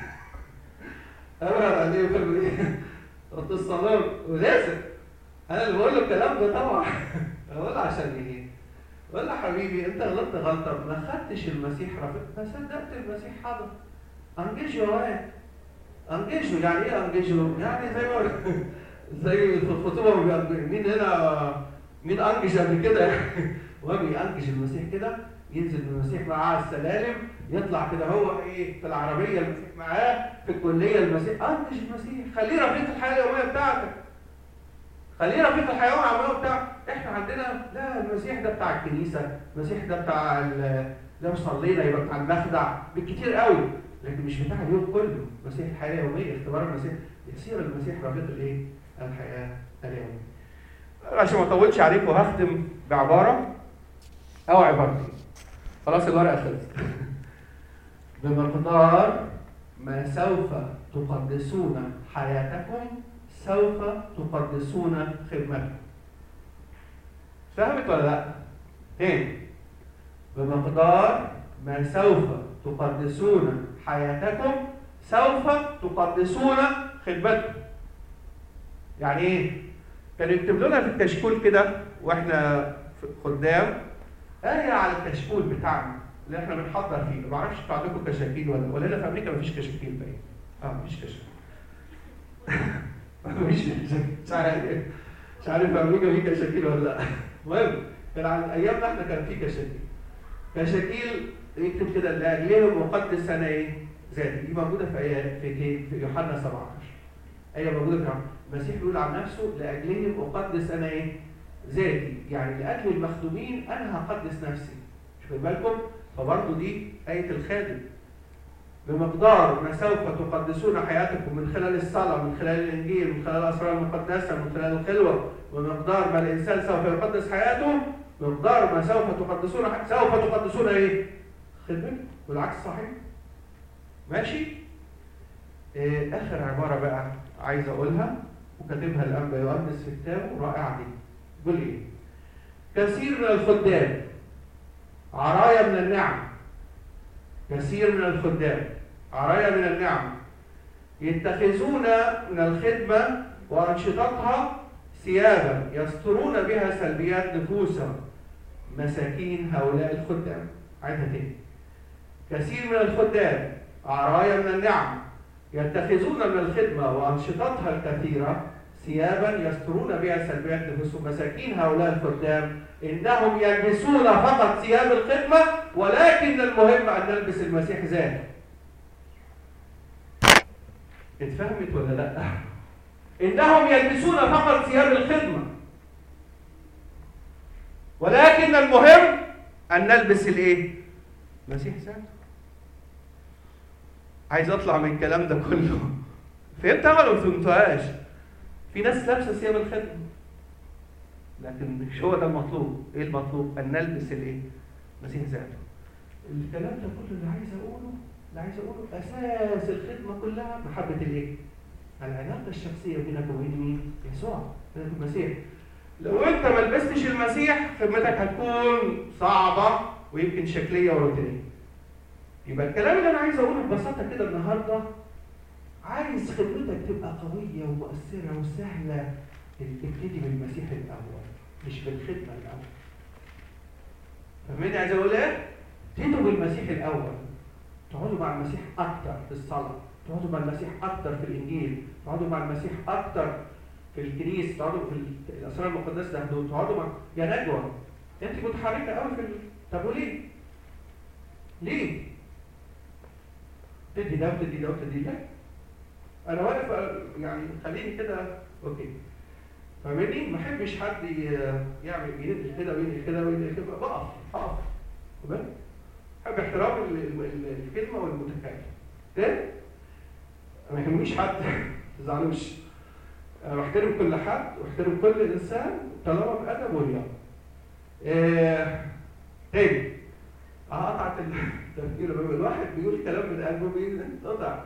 قفل عليه وقال له ايه اوضه الصلاه ولازم انا اللي بقول له الكلام ده طبعا بقول له عشان ايه؟ بقول له حبيبي انت غلطت غلطه ما خدتش المسيح رافض ما صدقت المسيح حاضر انجزه يا واد انجزه يعني ايه انجزه؟ يعني زي ما زي في الخطوبه ما بيأنج- مين هنا مين انجز قبل كده وهو بيأنجز المسيح كده ينزل المسيح معاه على السلالم يطلع كده هو ايه في العربيه المسيح معاه في الكليه المسيح انجز المسيح خليه رفيق الحياه اليوميه بتاعتك خلينا في الحيوان العمليه بتاع احنا عندنا لا المسيح ده بتاع الكنيسه المسيح ده بتاع ال- لو صلينا يبقى بتاع المخدع بالكتير قوي لكن مش بتاع اليوم كله مسيح الحياه اليوميه اختبار المسيح يصير المسيح رفيق الايه؟ الحياه اليوميه. عشان ما اطولش عليكم هختم بعباره او عبارتين خلاص الورقه خلصت بمقدار ما سوف تقدسون حياتكم سوف تقدسون خدمتكم فهمت ولا لا؟ تاني بمقدار ما سوف تقدسون حياتكم سوف تقدسون خدمتكم يعني ايه؟ كان يكتب لنا في الكشكول كده واحنا في- خدام آية على الكشكول بتاعنا اللي احنا بنحضر فيه، ما اعرفش انتوا عندكم كشاكيل ولا ولا هنا في امريكا مفيش كشاكيل باين. اه مفيش كشاكيل. مفيش كشاكيل مش عارف مش عارف في امريكا في كشاكيل ولا لا. المهم كان على ايامنا احنا كان في كشاكيل. كشاكيل يكتب كده لاجلهم مقدس انا ايه؟ ذاتي دي موجوده في آية في في يوحنا 17. آية موجودة في يوحنا. المسيح بيقول عن نفسه لاجلهم اقدس انا ايه؟ ذاتي يعني لاجل المخدومين انا هقدس نفسي. مش بالكم؟ فبرضه دي آية الخادم. بمقدار ما سوف تقدسون حياتكم من خلال الصلاة، من خلال الإنجيل، من خلال الأسرار المقدسة، من خلال الخلوة، بمقدار ما الإنسان سوف يقدس حياته، مقدار ما سوف تقدسون ح- سوف تقدسون إيه؟ خدمة والعكس صحيح. ماشي؟ إيه آخر عبارة بقى عايز أقولها وكاتبها الأنبا يؤنس في كتابه رائعة دي. يقول إيه؟ كثير من الخدام عرايا من النعم كثير من الخدام عرايا من النعم يتخذون من الخدمة وأنشطتها ثيابا يسترون بها سلبيات نفوسهم مساكين هؤلاء الخدام عيدها تاني كثير من الخدام عرايا من النعم يتخذون من الخدمة وأنشطتها الكثيرة ثيابا يسترون بها سلبيات نفوسهم مساكين هؤلاء الخدام إنهم يلبسون فقط ثياب الخدمة ولكن المهم أن نلبس المسيح ذاته اتفهمت ولا لا؟ إنهم يلبسون فقط ثياب الخدمة ولكن المهم أن نلبس الإيه؟ المسيح ذاته عايز أطلع من الكلام ده كله فهمتها ولا ما فهمتهاش؟ في ناس لابسة ثياب الخدمة لكن مش هو ده المطلوب ايه المطلوب ان نلبس الايه المسيح ذاته الكلام ده كله اللي عايز اقوله اللي عايز اقوله اساس الخدمه كلها محبه الايه العلاقه الشخصيه بينك وبين مين يسوع بينك المسيح لو انت ما لبستش المسيح خدمتك هتكون صعبه ويمكن شكليه وروتينيه يبقى الكلام اللي انا عايز اقوله ببساطه كده النهارده عايز خدمتك تبقى قويه ومؤثره وسهله ابتدي بالمسيح الاول مش بالخدمه الاول فاهمين عايز اقول ايه؟ ابتدوا بالمسيح الاول تقعدوا مع المسيح اكتر في الصلاه تقعدوا مع المسيح اكتر في الانجيل تقعدوا مع المسيح اكتر في الكنيسه تقعدوا في الاسرار المقدسه ده تقعدوا مع يا نجوى انت متحركه قوي في ال... طب وليه؟ ليه؟ تدي ده وتدي ده وتدي ده انا واقف يعني خليني كده اوكي فاهمني؟ ما احبش حد ي- يعمل ينقل كده وينقل كده وينقل كده بقف اقف تمام؟ احب احترام ال- ال- ال- الكلمه والمتكلم ده ما يهمنيش حد ما تزعلوش انا بحترم كل حد واحترم كل انسان طالما بادب ورياضه. آه، تاني قطعت التفكير الواحد بيقول كلام من قلبه بينقطع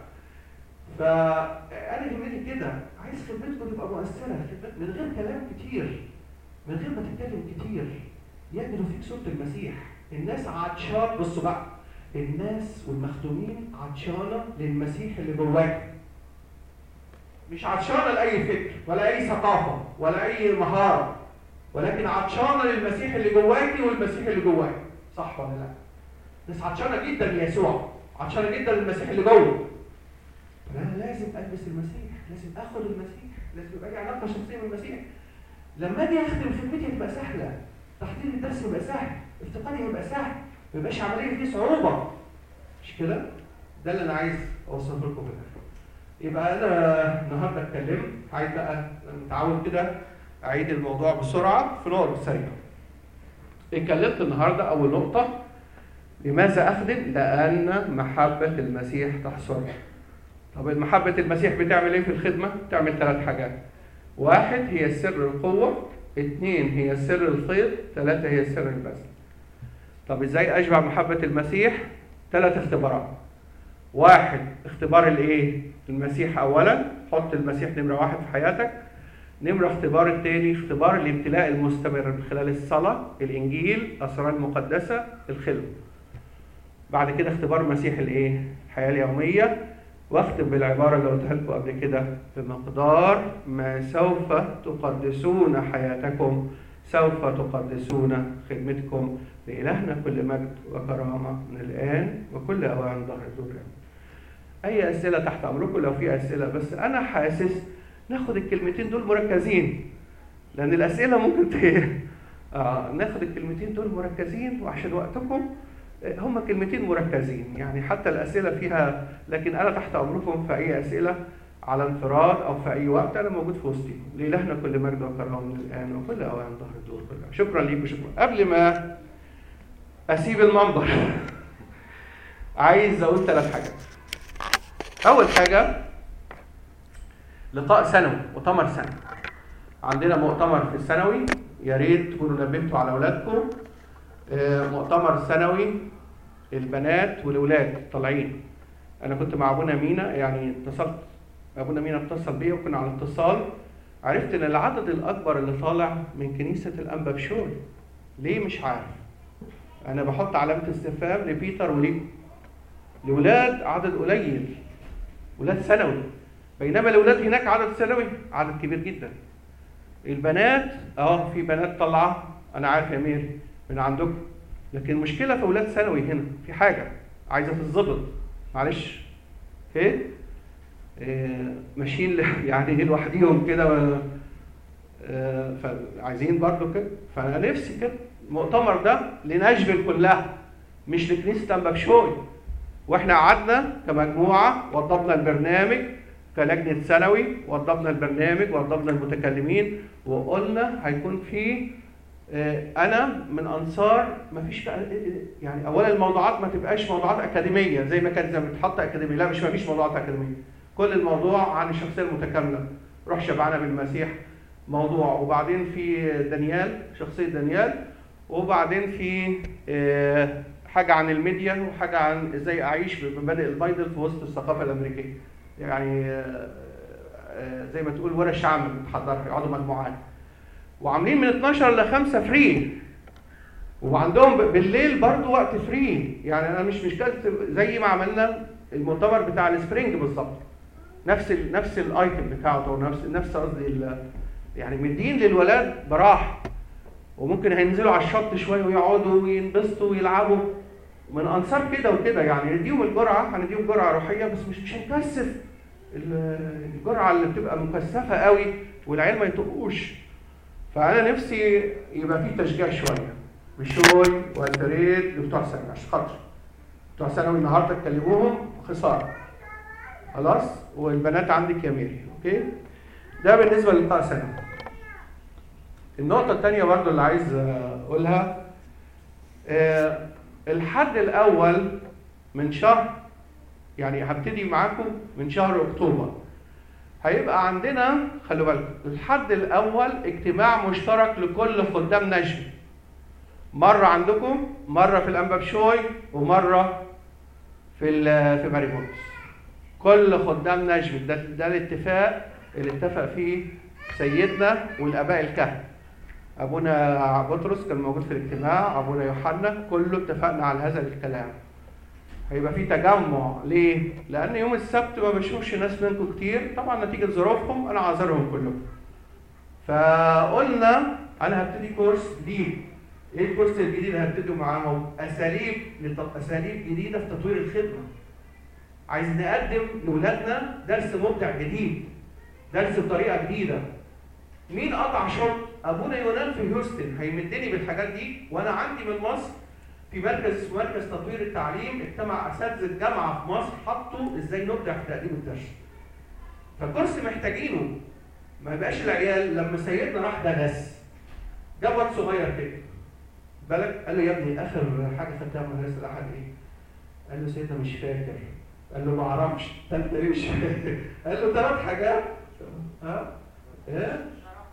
فانا يهمني كده عايز خدمتكم تبقى مؤثره خدمت من غير كلام كتير من غير ما تتكلم كتير يعملوا فيك صوره المسيح الناس عطشان بصوا بقى الناس والمخدومين عطشانه للمسيح اللي جواك مش عطشانه لاي فكر ولا اي ثقافه ولا اي مهاره ولكن عطشانه للمسيح اللي جواكي والمسيح اللي جواك صح ولا لا؟ ناس عطشانه جدا ليسوع عطشانه جدا للمسيح اللي جوه انا لازم البس المسيح لازم اخد المسيح لازم يبقى لي علاقه شخصيه بالمسيح لما اجي اختم خدمتي تبقى سهله تحضير الدرس يبقى سهل افتقادي يبقى سهل ما يبقاش عمليه فيه صعوبه مش كده ده اللي انا عايز اوصله لكم في الاخر يبقى انا النهارده اتكلمت عايز بقى متعود كده اعيد الموضوع بسرعه في نقط سريعه اتكلمت النهارده اول نقطه لماذا اخدم لان محبه المسيح تحصرني طب محبة المسيح بتعمل ايه في الخدمة؟ بتعمل ثلاث حاجات. واحد هي سر القوة اثنين هي سر الخيط ثلاثة هي سر البذل طب ازاي اشبع محبة المسيح ثلاث اختبارات واحد اختبار الايه المسيح اولا حط المسيح نمرة واحد في حياتك نمرة اختبار الثاني اختبار الامتلاء المستمر من خلال الصلاة الانجيل الاسرار المقدسة الخلوة بعد كده اختبار المسيح الايه الحياة اليومية واختم بالعبارة اللي قلتها لكم قبل كده بمقدار ما سوف تقدسون حياتكم سوف تقدسون خدمتكم لإلهنا كل مجد وكرامة من الآن وكل أوان ظهر الدور أي أسئلة تحت أمركم لو في أسئلة بس أنا حاسس ناخد الكلمتين دول مركزين لأن الأسئلة ممكن ت... آه ناخد الكلمتين دول مركزين وعشان وقتكم هم كلمتين مركزين يعني حتى الأسئلة فيها لكن أنا تحت أمركم في أي أسئلة على انفراد أو في أي وقت أنا موجود في وسطكم لإلهنا كل مجد وكرامة من الآن وكل أوان ظهر الدور كلها شكرا ليكم شكرا قبل ما أسيب المنبر عايز أقول ثلاث حاجات أول حاجة لقاء سنوي مؤتمر سنوي عندنا مؤتمر في الثانوي يا ريت تكونوا نبهتوا على أولادكم مؤتمر سنوي البنات والولاد طالعين انا كنت مع ابونا مينا يعني اتصلت ابونا مينا اتصل بيا وكنا على اتصال عرفت ان العدد الاكبر اللي طالع من كنيسه الانبا بشوي ليه مش عارف انا بحط علامه استفهام لبيتر وليكم لولاد عدد قليل ولاد ثانوي بينما الاولاد هناك عدد ثانوي عدد كبير جدا البنات اه في بنات طالعه انا عارف يا ميري من عندكم لكن المشكله في اولاد ثانوي هنا في حاجه عايزه تتظبط معلش اوكي إيه ماشيين يعني ايه لوحديهم كده آه فعايزين برضه كده فانا نفسي كده المؤتمر ده لناشفيل كلها مش لكنيسه انبا بشوي واحنا قعدنا كمجموعه وضبنا البرنامج كلجنه ثانوي وضبنا البرنامج وضبنا المتكلمين وقلنا هيكون في انا من انصار ما فيش يعني اولا الموضوعات ما تبقاش موضوعات اكاديميه زي ما كانت زي بتتحط اكاديميه لا مش ما فيش موضوعات اكاديميه كل الموضوع عن الشخصيه المتكامله روح شبعنا بالمسيح موضوع وبعدين في دانيال شخصيه دانيال وبعدين في حاجه عن الميديا وحاجه عن ازاي اعيش بمبادئ البايدل في وسط الثقافه الامريكيه يعني زي ما تقول ورش عمل بتحضرها يقعدوا مجموعات وعاملين من 12 ل 5 فري وعندهم بالليل برضو وقت فري يعني انا مش مش زي ما عملنا المؤتمر بتاع السبرينج بالظبط نفس ال نفس الايتم بتاعته نفس نفس قصدي يعني مدين للولاد براحه وممكن هينزلوا على الشط شويه ويقعدوا وينبسطوا ويلعبوا من انصار كده وكده يعني نديهم الجرعه هنديهم جرعه روحيه بس مش مش هنكثف الجرعه اللي بتبقى مكثفه قوي والعيال ما يطقوش فانا نفسي يبقى في تشجيع شويه بشوي والتريد لبتوع ثانوي عشان خاطر بتوع ثانوي النهارده تكلموهم خساره خلاص والبنات عندك يا ميري اوكي ده بالنسبه للقاء ثانوي النقطه الثانيه برضو اللي عايز اقولها أه الحد الاول من شهر يعني هبتدي معاكم من شهر اكتوبر هيبقى عندنا خلوا بالكم الحد الاول اجتماع مشترك لكل خدام نجم مره عندكم مره في الانبا بشوي ومره في في ماريبونس كل خدام نجم ده, ده الاتفاق اللي اتفق فيه سيدنا والاباء الكهنه ابونا بطرس كان موجود في الاجتماع ابونا يوحنا كله اتفقنا على هذا الكلام هيبقى في تجمع ليه؟ لأن يوم السبت ما بشوفش ناس منكم كتير طبعا نتيجة ظروفهم أنا عذرهم كلهم. فقلنا أنا هبتدي كورس جديد. إيه الكورس الجديد اللي هبتدي معاهم؟ أساليب أساليب جديدة في تطوير الخدمة. عايز نقدم لأولادنا درس ممتع جديد. درس بطريقة جديدة. مين قطع شوط؟ أبونا يونان في هيوستن هيمدني بالحاجات دي وأنا عندي من مصر في مركز مركز تطوير التعليم اجتمع اساتذه جامعه في مصر حطوا ازاي نبدع في تقديم الدرس. فالكورس محتاجينه ما يبقاش العيال لما سيدنا راح درس جاب واد صغير كده بالك قال له يا ابني اخر حاجه خدتها من مدرسه الاحد ايه؟ قال له سيدنا مش فاكر قال له ما اعرفش انت ليه مش فاكر؟ قال له ثلاث حاجات ها؟ ايه؟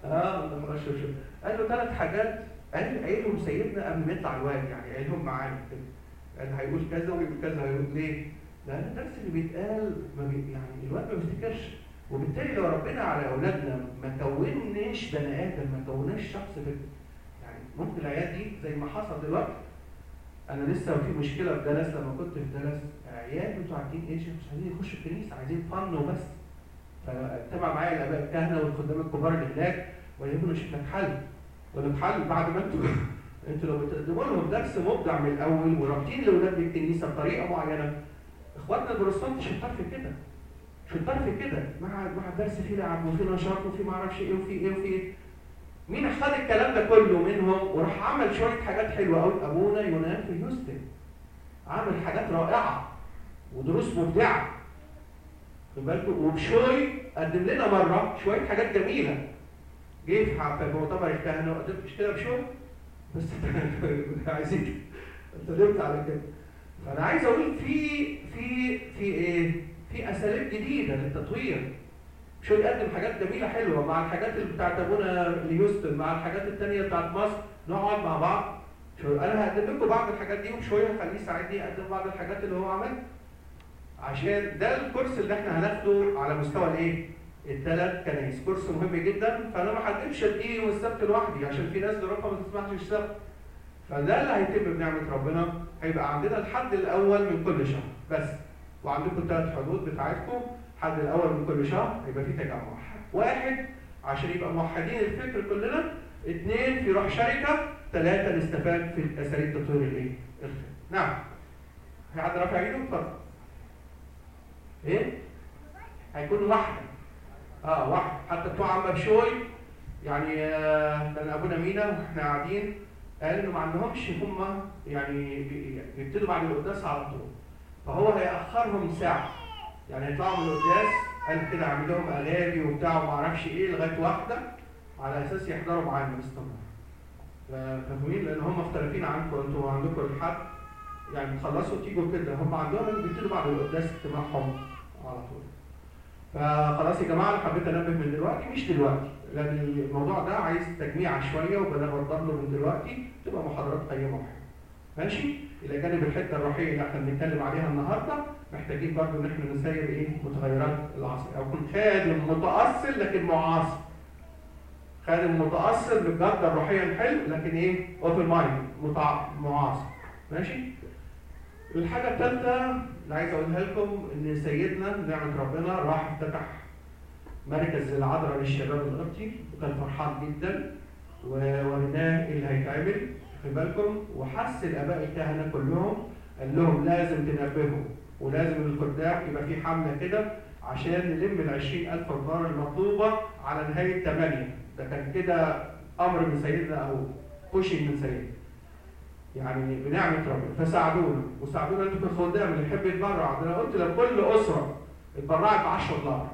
اه ده مرشد شو قال له ثلاث حاجات قال قايلهم سيدنا قبل ما يطلع الواد يعني قايلهم معانا كده قال هيقول كذا ويقول كذا هيقول ليه؟ لان الدرس اللي بيتقال ما بي يعني الواد ما بيفتكرش وبالتالي لو ربنا على اولادنا ما كوناش بني ادم ما كوناش شخص في يعني ممكن العيال دي زي ما حصل دلوقتي انا لسه في مشكله في دالاس لما كنت في دالاس عيال بتوع التين ايج مش عايزين يخشوا الكنيسه عايزين فن وبس فتابع معايا الاباء الكهنه والخدام الكبار اللي هناك ويقولوا نشوف لك حل ولا حل بعد ما انتوا انتوا لو بتقدموا لهم درس مبدع من الاول ورابطين الاولاد بالكنيسه بطريقه معينه اخواتنا البروتستانت شطار في كده شطار في كده مع مع الدرس فيه لعب وفي نشاط وفي ما اعرفش ايه وفي ايه وفي ايه مين خد الكلام ده كله منهم وراح عمل شويه حاجات حلوه قوي ابونا يونان في هيوستن عمل حاجات رائعه ودروس مبدعه خد بالكم وبشوي قدم لنا مره شويه حاجات جميله جه في ح- في مؤتمر الكهنه وقدمت مش كده بشوي بس عايزين اتكلمت على كده فانا عايز اقول في في في ايه في اساليب جديده للتطوير شو يقدم حاجات جميله حلوه مع الحاجات اللي بتاعت ابونا لهيوستن مع الحاجات الثانيه بتاعت مصر نقعد مع بعض شو انا هقدم لكم بعض الحاجات دي وشويه هخليه يساعدني اقدم بعض الحاجات اللي هو عملها عشان ده الكورس اللي احنا هناخده على مستوى الايه؟ الثلاث كنايس كورس مهم جدا فانا ما هقدمش الايه والسبت لوحدي عشان في ناس ظروفها ما تسمحش السبت فده اللي هيتم بنعمه ربنا هيبقى عندنا الحد الاول من كل شهر بس وعندكم ثلاث حدود بتاعتكم الحد الاول من كل شهر هيبقى فيه تجمع واحد عشان يبقى موحدين الفكر كلنا اثنين في روح شركه ثلاثه نستفاد في اساليب تطوير الايه؟ الخير. نعم في حد رافع ايده؟ اتفضل. ايه؟ هيكون واحده اه واحد حتى بتوع عم بشوي يعني آه، كان ابونا مينا واحنا قاعدين قال انه ما عندهمش هم يعني بي- بيبتدوا بعد القداس على طول فهو هيأخرهم ساعة يعني هيطلعوا من القداس قال كده عامل لهم اغاني وبتاع وما اعرفش ايه لغايه واحده على اساس يحضروا معانا باستمرار. ف- فاهمين لان هم مختلفين عنكم انتوا عندكم الحد يعني تخلصوا تيجوا كده هم عندهم بيبتدوا بعد القداس اجتماعهم على طول. فخلاص يا جماعه انا حبيت انبه من دلوقتي مش دلوقتي لان الموضوع ده عايز تجميع شويه وبدأ له من دلوقتي تبقى محاضرات قيمه وحلوه. ماشي؟ الى جانب الحته الروحيه اللي احنا بنتكلم عليها النهارده محتاجين برضه ان احنا نسير ايه متغيرات العصر او كنت خادم متاصل لكن معاصر. خادم متاصل بالجوده الروحيه الحلو لكن ايه؟ اوبن مايند معاصر. ماشي؟ الحاجه الثالثه اللي عايز اقولها لكم ان سيدنا نعمه ربنا راح افتتح مركز العذراء للشباب القبطي وكان فرحان جدا ووريناه ايه اللي هيتعمل خلي بالكم وحس الاباء الكهنه كلهم قال لهم لازم تنبهوا ولازم الخدام يبقى في حمله كده عشان نلم ال 20000 دولار المطلوبه على نهايه 8 ده كان كده امر من سيدنا او بوشنج من سيدنا يعني بنعمه ربنا فساعدونا وساعدونا انتوا كخدام اللي يحب يتبرع ده انا قلت لو كل اسره اتبرعت ب 10 دولار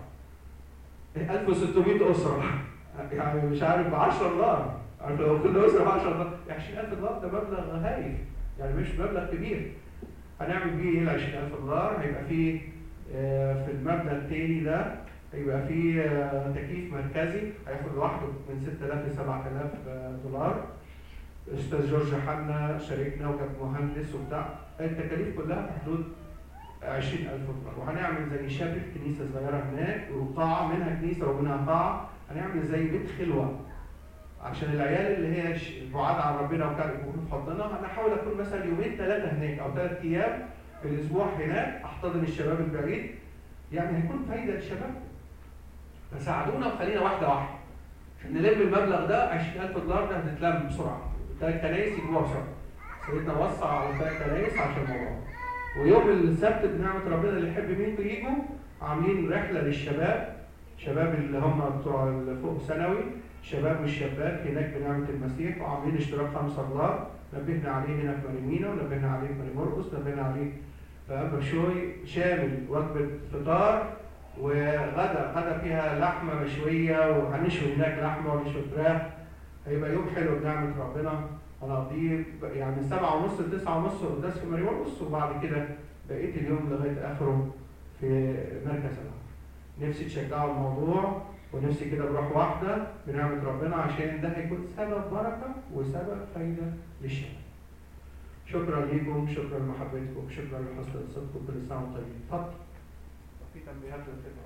1600 اسره يعني مش عارف ب 10 دولار عارف لو كل اسره ب 10 دولار 20000 دولار ده مبلغ هايل يعني مش مبلغ كبير هنعمل بيه ايه ال 20000 دولار هيبقى فيه آه، في المبنى التاني ده هيبقى فيه آه، تكييف مركزي هياخد لوحده من 6000 ل 7000 آه، دولار استاذ جورج حنا شاركنا وجاب مهندس وبتاع التكاليف كلها في حدود 20000 دولار وهنعمل زي شبكه كنيسه صغيره هناك وقاعه منها كنيسه ومنها قاعه هنعمل زي بيت خلوه عشان العيال اللي هي ش- بعاد عن ربنا وكانوا يكونوا في حضننا انا احاول اكون مثلا يومين ثلاثه هناك او ثلاث ايام في الاسبوع هناك احتضن الشباب البعيد يعني هيكون فايده للشباب فساعدونا وخلينا واحده واحده عشان نلم المبلغ ده 20000 دولار ده هتتلم بسرعه ثلاث كنايس يجيبوها بسرعه سيدنا وصى على ثلاث كنايس عشان الموضوع ويوم السبت بنعمه ربنا اللي يحب منكم يجوا عاملين رحله للشباب شباب اللي هم بتوع الفوق ثانوي شباب والشابات هناك بنعمه المسيح وعاملين اشتراك 5 دولار نبهنا عليه هنا في مريمينا ونبهنا عليه في مريم مرقس نبهنا عليه في أبا شوي شامل وجبه فطار وغدا غدا فيها لحمه مشويه وهنشوي هناك لحمه ونشوي فراخ هيبقى يوم حلو بنعمه ربنا هنقضيه يعني من سبعة ونص لتسعة ونص قداس في مريم مرقس وبعد كده بقيه اليوم لغايه اخره في مركز الأمر. نفسي تشجعوا الموضوع ونفسي كده بروح واحدة بنعمة ربنا عشان ده هيكون سبب بركة وسبب فايدة للشباب. شكرا ليكم شكرا لمحبتكم شكرا لحسن صدقكم كل سنة وانتم طيبين. اتفضل. في تنبيهات للخدمة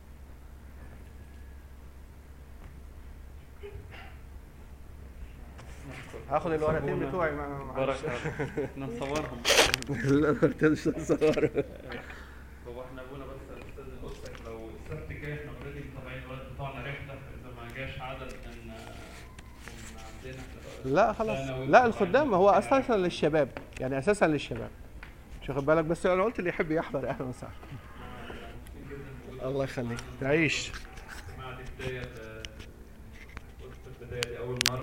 هاخد الورقتين بتوعي مع معلش. نصورهم لا ما تنسى تصور. هو احنا ابونا بس استاذ قدسك لو السبت الجاي احنا اوريدي متابعين الولد بتوعنا رحله اذا ما جاش عدد من من عندنا لا خلاص لا الخدام هو اساسا للشباب يعني اساسا للشباب مش واخد بالك بس انا قلت اللي يحب يحضر اهلا وسهلا الله يخليك تعيش سمعت بدايه بدايه دي اول مره